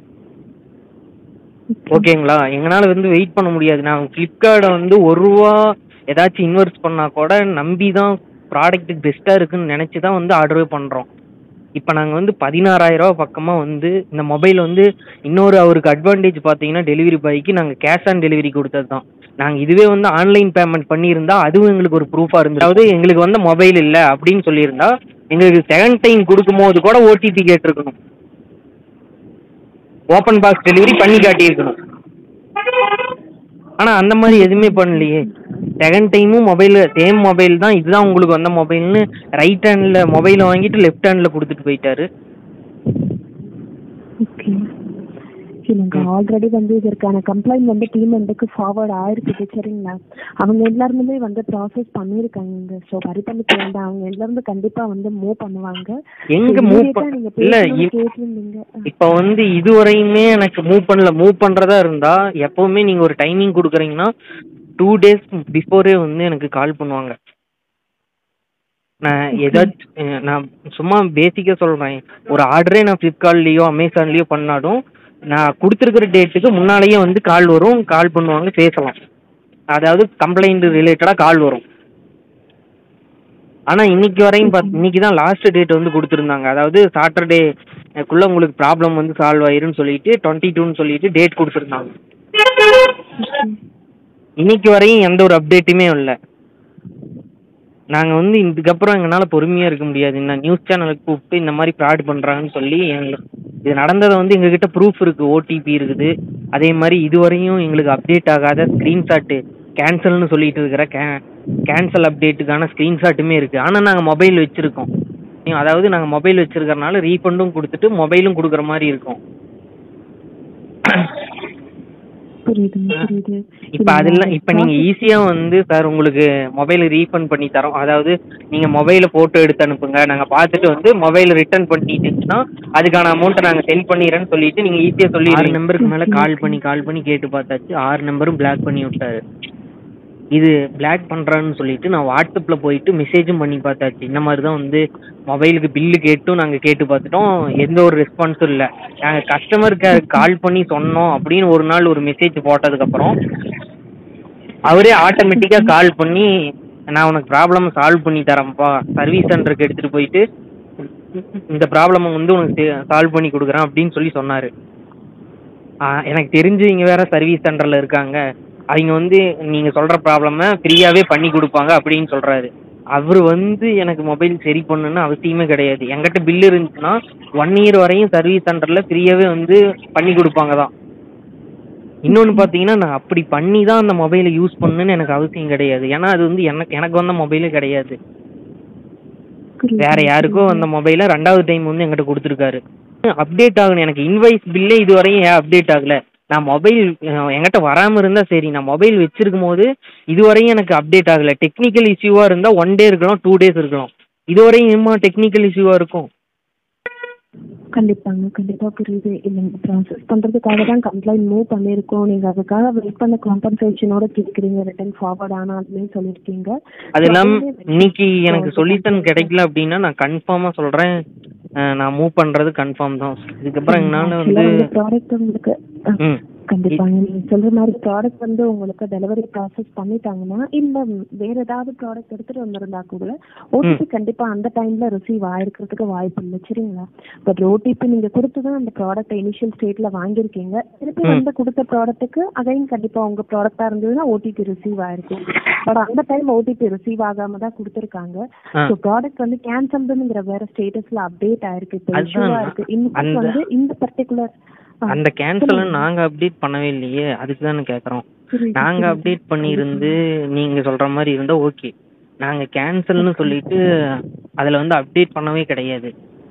ஓகேங்களா எங்களால வந்து வெயிட் பண்ண முடியாது நான் ஃப்ளிப்கார்ட்டை வந்து ஒரு ரூபா ஏதாச்சும் இன்வெஸ்ட் பண்ணா கூட நம்பி தான் ப்ராடக்ட் பெஸ்ட்டா இருக்குன்னு நினைச்சு தான் வந்து ஆர்டரே பண்றோம் இப்போ நாங்கள் வந்து பதினாறாயிரம் ரூபா பக்கமாக வந்து இந்த மொபைல் வந்து இன்னொரு அவருக்கு அட்வான்டேஜ் பார்த்தீங்கன்னா டெலிவரி பாய்க்கு நாங்கள் கேஷ் ஆன் டெலிவரி கொடுத்தது தான் நாங்கள் இதுவே வந்து ஆன்லைன் பேமெண்ட் பண்ணியிருந்தா அதுவும் எங்களுக்கு ஒரு ப்ரூஃபாக இருந்தது அதாவது எங்களுக்கு வந்து மொபைல் இல்லை அப்படின்னு சொல்லியிருந்தா எங்களுக்கு செகண்ட் டைம் கொடுக்கும்போது கூட ஓடிபி கேட்டிருக்கணும் ஓப்பன் பாக்ஸ் டெலிவரி பண்ணி காட்டியிருக்கணும் ஆனால் அந்த மாதிரி எதுவுமே பண்ணலையே செகண்ட் டைமும் மொபைல் சேம் மொபைல் தான் இதுதான் உங்களுக்கு வந்த மொபைல்னு ரைட் ஹேண்டில் மொபைலை வாங்கிட்டு லெஃப்ட் ஹேண்டில் கொடுத்துட்டு போயிட்டாரு ஓகே இல்லைங்க ஆல்ரெடி வந்து இதற்கான கம்ப்ளைண்ட் வந்து டீம் மெம்பருக்கு ஃபார்வர்ட் ஆயிருக்குது சரிங்களா அவங்க எல்லாருமே வந்து ப்ராசஸ் பண்ணியிருக்காங்க ஸோ வரி பண்ணிக்க வேண்டாம் அவங்க எல்லாருமே கண்டிப்பா வந்து மூவ் பண்ணுவாங்க எங்க So, மூவ் immediate ஆ நீங்க இல்ல பேசணும்னு இப்- கேட்டிருந்தீங்க இப்போ வந்து இதுவரையுமே எனக்கு மூவ் பண்ணல மூவ் பண்றதா இருந்தா எப்பவுமே நீங்க ஒரு டைமிங் கொடுக்குறீங்கன்னா டூ டேஸ் பிஃபோரே வந்து எனக்கு கால் பண்ணுவாங்க நான் ஏதாச்சும் அஹ் நான் சும்மா பேசிக்கா சொல்றேன் ஒரு ஆர்டரே நான் ஃப்ளிப்கார்ட்லயோ அமேசான்லயோ பண்ணாலும் நான் கொடுத்துருக்கிற டேட்டுக்கு முன்னாலேயே வந்து கால் வரும் கால் பண்ணுவாங்க பேசலாம் அதாவது கம்ப்ளைண்ட் ரிலேட்டடா கால் வரும் ஆனா இன்னைக்கு வரையும் பாத் இன்னைக்கு தான் லாஸ்ட் டேட் வந்து கொடுத்துருந்தாங்க அதாவது சாட்டர்டே குள்ள உங்களுக்கு ப்ராப்ளம் வந்து சால்வ் ஆயிரும்னு சொல்லிட்டு டுவெண்ட்டி டூன்னு சொல்லிட்டு டேட் கொடுத்துருந்தாங்க இன்னைக்கு வரையும் எந்த ஒரு அப்டேட்டுமே இல்லை நாங்க வந்து இதுக்கப்புறம் எங்களால பொறுமையா இருக்க முடியாது நான் நியூஸ் சேனலுக்கு கூப்பிட்டு இந்த மாதிரி ஃப்ராட் பண்றாங்கன்னு சொல்லி எங்களுக்கு இது நடந்ததை வந்து எங்ககிட்ட ப்ரூஃப் இருக்கு ஓடிபி இருக்குது அதே மாதிரி இதுவரையும் எங்களுக்கு அப்டேட் ஆகாத ஸ்க்ரீன்ஷாட்டு கேன்சல்னு சொல்லிட்டு இருக்கிற கே கேன்சல் அப்டேட்டுக்கான ஸ்க்ரீன்ஷாட்டுமே இருக்கு ஆனா நாங்க மொபைல் வச்சிருக்கோம் அதாவது நாங்க மொபைல் வச்சிருக்கறனால ரீஃபண்டும் கொடுத்துட்டு மொபைலும் கொடுக்குற மாதிரி இருக்கும் புரியுதுங்க புரியுது இப்ப அதெல்லாம் இப்ப நீங்க ஈஸியா வந்து சார் உங்களுக்கு மொபைல் ரீஃபண்ட் பண்ணி தரோம் அதாவது நீங்க மொபைல போட்டோ எடுத்து அனுப்புங்க நாங்க பார்த்துட்டு வந்து மொபைல் ரிட்டர்ன் பண்ணிட்டுச்சுன்னா அதுக்கான அமௌண்ட்டை நாங்க சென்ட் பண்ணிடுறேன்னு சொல்லிட்டு நீங்க ஈஸியா சொல்லி ஆறு நம்பருக்கு மேல கால் பண்ணி கால் பண்ணி கேட்டு பார்த்தாச்சு ஆறு நம்பரும் பிளாக் பண்ணி விட்டாரு இது பிளாக் பண்றான்னு சொல்லிட்டு நான் வாட்ஸ்அப்ல போயிட்டு மெசேஜும் பண்ணி பார்த்தாச்சு இந்த மாதிரி தான் வந்து மொபைலுக்கு பில்லு கேட்டும் நாங்க கேட்டு பார்த்துட்டோம் எந்த ஒரு ரெஸ்பான்ஸும் இல்லை நாங்க கஸ்டமர் கேர் கால் பண்ணி சொன்னோம் அப்படின்னு ஒரு நாள் ஒரு மெசேஜ் போட்டதுக்கு அப்புறம் அவரே ஆட்டோமேட்டிக்கா கால் பண்ணி நான் உனக்கு ப்ராப்ளம் சால்வ் பண்ணி தரேன்ப்பா சர்வீஸ் சென்டருக்கு எடுத்துட்டு போயிட்டு இந்த ப்ராப்ளம் வந்து உனக்கு சால்வ் பண்ணி கொடுக்குறேன் அப்படின்னு சொல்லி சொன்னாரு ஆ, எனக்கு தெரிஞ்சவங்க வேற சர்வீஸ் சென்டர்ல இருக்காங்க அவங்க வந்து நீங்க சொல்ற ப்ராப்ளம ஃப்ரீயாவே பண்ணி கொடுப்பாங்க அப்படின்னு சொல்றாரு அவர் வந்து எனக்கு மொபைல் சரி பண்ணணும்னு அவசியமே கிடையாது என்கிட்ட பில் இருந்துச்சுன்னா ஒன் இயர் வரையும் சர்வீஸ் சென்டர்ல ஃப்ரீயாவே வந்து பண்ணி கொடுப்பாங்க தான் இன்னொன்று பார்த்தீங்கன்னா நான் அப்படி பண்ணி தான் அந்த மொபைலை யூஸ் பண்ணணும்னு எனக்கு அவசியம் கிடையாது ஏன்னா அது வந்து எனக்கு எனக்கு வந்த மொபைலே கிடையாது புரியுது. வேற யாருக்கோ அந்த மொபைலை ரெண்டாவது டைம் வந்து என்கிட்ட கொடுத்துருக்காரு அப்டேட் ஆகணும் எனக்கு இன்வாய்ஸ் பில்லே இதுவரையும் ஏன் அப்டேட் ஆகல நான் மொபைல் என்கிட்ட வராம இருந்தா சரி நான் மொபைல் வச்சிருக்கும் போது இதுவரையும் எனக்கு அப்டேட் ஆகல டெக்னிக்கல் இஷ்யூவா இருந்தா ஒன் டே இருக்கலாம் டூ டேஸ் இருக்கலாம் இதுவரையும் ஏமா டெக்னிக்கல் இஷ்யூவா இருக்கும் கண்டிப்பாங்க கண்டிப்பா புரியுது இல்லைங்க ப்ராசஸ் பண்றதுக்காக தான் கம்ப்ளைண்ட் மூவ் பண்ணிருக்கோம் நீங்க அதுக்காக வெயிட் பண்ண காம்பன்சேஷனோட கேக்குறீங்க ரிட்டர்ன் ஃபார்வர்ட் ஆனாலுமே சொல்லிருக்கீங்க அது இல்லாம இன்னைக்கு எனக்கு சொல்யூஷன் கிடைக்கல அப்படின்னா நான் கன்ஃபார்மா சொல்றேன் அஹ் நான் மூவ் பண்றது கன்ஃபார்ம் தான் இதுக்கப்புறம் என்னால வந்து ப்ராடக்ட் உங்களுக்கு அஹ், ம் கண்டிப்பாங்க நீங்க சொல்ற மாதிரி ப்ராடக்ட் வந்து உங்களுக்கு டெலிவரி ப்ராசஸ் பண்ணிட்டாங்கன்னா இல்ல வேற ஏதாவது ப்ராடக்ட் எடுத்துட்டு வந்திருந்தா கூட ஓடிபி கண்டிப்பா அந்த டைம்ல ரிசீவ் ஆயிருக்கிறதுக்கு வாய்ப்பு இல்லை சரிங்களா பட் ஓடிபி நீங்க கொடுத்துதான் அந்த ப்ராடக்ட் இனிஷியல் ஸ்டேட்ல வாங்கியிருக்கீங்க திருப்பி வந்து கொடுத்த ப்ராடக்ட்டுக்கு அகைன் கண்டிப்பா உங்க ப்ராடக்டா இருந்ததுன்னா ஓடிபி ரிசீவ் ஆயிருக்கும் பட் அந்த டைம் ஓடிபி ரிசீவ் ஆகாம தான் கொடுத்துருக்காங்க ஆ. ஸோ ப்ராடக்ட் வந்து கேன்சல்டுங்கிற வேற ஸ்டேட்டஸ்ல அப்டேட் ஆயிருக்கு இப்போ அதுதான் இஷ்யூவா இருக்கு இன்னும் அந்த- வந்து இந்த பர்டிகுலர் அந்த கேன்சல் நாங்க அப்டேட் பண்ணவே இல்லையே அதுக்கு தானே கேக்குறோம் நாங்க அப்டேட் பண்ணியிருந்து நீங்க சொல்ற மாதிரி இருந்தா ஓகே நாங்க கேன்சல்னு சொல்லிட்டு அதுல வந்து அப்டேட் பண்ணவே கிடையாது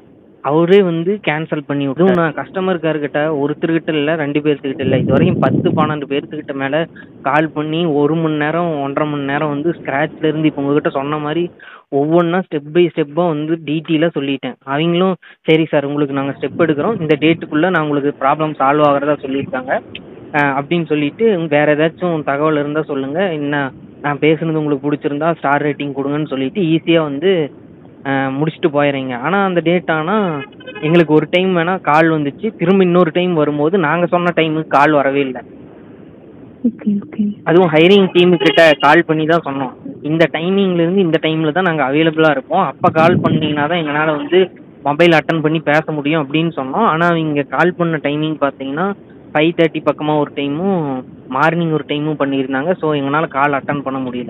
அவரே வந்து கேன்சல் பண்ணி விட்டு நான் கஸ்டமர் கேர்கிட்ட ஒருத்தர்கிட்ட இல்லை ரெண்டு பேர்த்துக்கிட்ட இல்லை இது வரைக்கும் பத்து பன்னெண்டு பேர்த்துக்கிட்ட மேலே கால் பண்ணி ஒரு மணி நேரம் ஒன்றரை மணி நேரம் வந்து ஸ்க்ராட்ச்ல இருந்து இப்போ உங்ககிட்ட சொன்ன மாதிரி ஒவ்வொன்றா ஸ்டெப் பை ஸ்டெப்பாக வந்து டீட்டெயிலாக சொல்லிட்டேன் அவங்களும் சரி சார் உங்களுக்கு நாங்கள் ஸ்டெப் எடுக்கிறோம் இந்த டேட்டுக்குள்ளே நான் உங்களுக்கு ப்ராப்ளம் சால்வ் ஆகிறதா சொல்லியிருக்காங்க அஹ் அப்படின்னு சொல்லிட்டு வேற ஏதாச்சும் தகவல் இருந்தால் சொல்லுங்க என்ன நான் பேசுனது உங்களுக்கு பிடிச்சிருந்தா ஸ்டார் ரேட்டிங் கொடுங்கன்னு சொல்லிட்டு ஈஸியாக வந்து அஹ் முடிச்சுட்டு போயிடுறீங்க ஆனால் அந்த டேட் ஆனால் எங்களுக்கு ஒரு டைம் வேணால் கால் வந்துச்சு திரும்ப இன்னொரு டைம் வரும்போது நாங்கள் சொன்ன டைமுக்கு கால் வரவே இல்லை ஓகே ஓகே அதுவும் ஹைரிங் டீமு கிட்ட கால் பண்ணி தான் சொன்னோம் இந்த டைமிங்ல இருந்து இந்த டைம்ல தான் நாங்கள் அவைலபிளா இருப்போம் அப்போ கால் பண்ணீங்கன்னா தான் எங்களால் வந்து மொபைல் அட்டன் பண்ணி பேச முடியும் அப்படின்னு சொன்னோம் ஆனால் அவங்க கால் பண்ண டைமிங் பார்த்தீங்கன்னா ஃபைவ் தேர்ட்டி பக்கமாக ஒரு டைமும் மார்னிங் ஒரு டைமும் பண்ணியிருந்தாங்க ஸோ எங்களால் கால் அட்டன் பண்ண முடியல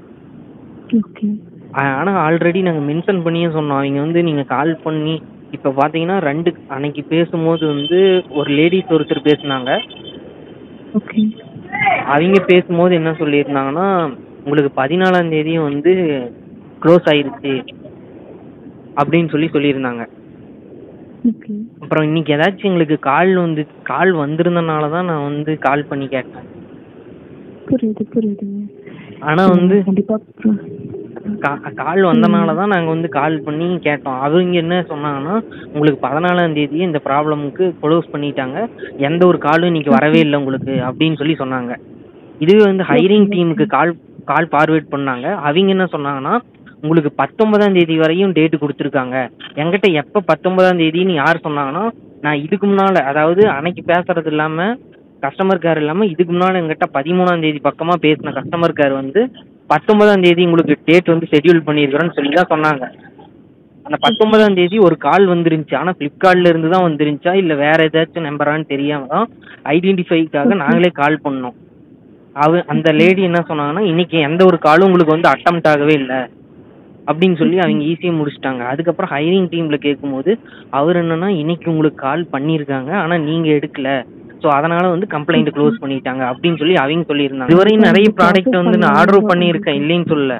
ஓகே ஆனால் ஆல்ரெடி நாங்கள் மென்ஷன் பண்ணியே சொன்னோம் அவங்க வந்து நீங்கள் கால் பண்ணி இப்போ பார்த்தீங்கன்னா ரெண்டு அன்னைக்கு பேசும்போது வந்து ஒரு லேடிஸ் ஒருத்தர் பேசுனாங்க ஓகே அவங்க பேசும்போது என்ன சொல்லியிருந்தாங்கன்னா உங்களுக்கு பதினாலாம் தேதியும் வந்து க்ளோஸ் ஆயிருச்சு அப்படின்னு சொல்லி சொல்லியிருந்தாங்க ஓகே அப்புறம் இன்னைக்கு ஏதாச்சும் எங்களுக்கு கால் வந்து கால் வந்திருந்தனால தான் நான் வந்து கால் பண்ணி கேட்டேன் புரியுது புரியுதுங்க ஆனால் வந்து கண்டிப்பா ப்ரோ- கா- கால் வந்தனால தான் நாங்கள் வந்து கால் பண்ணி கேட்டோம் அவங்க என்ன சொன்னாங்கன்னா உங்களுக்கு பதினாலாம் தேதி இந்த ப்ராப்ளமுக்கு க்ளோஸ் பண்ணிட்டாங்க எந்த ஒரு காலும் இன்னைக்கு வரவே இல்லை உங்களுக்கு அப்படின்னு சொல்லி சொன்னாங்க இதுவே வந்து ஹைரிங் டீமுக்கு கால் கால் ஃபார்வேர்ட் பண்ணாங்க அவங்க என்ன சொன்னாங்கன்னா உங்களுக்கு பத்தொன்பதாம் தேதி வரையும் டேட்டு கொடுத்துருக்காங்க என்கிட்ட எப்போ பத்தொன்பதாம் தேதின்னு யார் சொன்னாங்கன்னா நான் இதுக்கு முன்னால் அதாவது அன்னைக்கு பேசுறது இல்லாமல் கஸ்டமர் கேர் இல்லாமல் இதுக்கு முன்னால் என்கிட்ட பதிமூணாம் தேதி பக்கமாக பேசின கஸ்டமர் கேர் வந்து பத்தொன்பதாம் தேதி உங்களுக்கு டேட் வந்து ஷெட்யூல் பண்ணியிருக்கிறோன்னு சொல்லி தான் சொன்னாங்க அந்த பத்தொன்பதாம் தேதி ஒரு கால் வந்துருந்துச்சு ஆனால் ஃப்ளிப்கார்ட்ல இருந்து தான் வந்துருந்துச்சா இல்லை வேற ஏதாச்சும் நம்பரான்னு தெரியாம தான் ஐடென்டிஃபைக்காக நாங்களே கால் பண்ணோம் அவ அந்த லேடி என்ன சொன்னாங்கன்னா இன்னைக்கு எந்த ஒரு காலும் உங்களுக்கு வந்து அட்டம்ப்ட் ஆகவே இல்லை அப்படின்னு சொல்லி அவங்க ஈஸியாக முடிச்சிட்டாங்க அதுக்கப்புறம் ஹைரிங் டீம்ல கேட்கும்போது அவர் என்னன்னா இன்னைக்கு உங்களுக்கு கால் பண்ணியிருக்காங்க ஆனால் நீங்க எடுக்கல ஸோ அதனால வந்து கம்ப்ளைண்ட் க்ளோஸ் பண்ணிட்டாங்க அப்படின்னு சொல்லி அவங்க சொல்லியிருந்தாங்க இதுவரையும் நிறைய ப்ராடக்ட் வந்து நான் ஆர்டர் பண்ணியிருக்கேன் இல்லைன்னு சொல்லல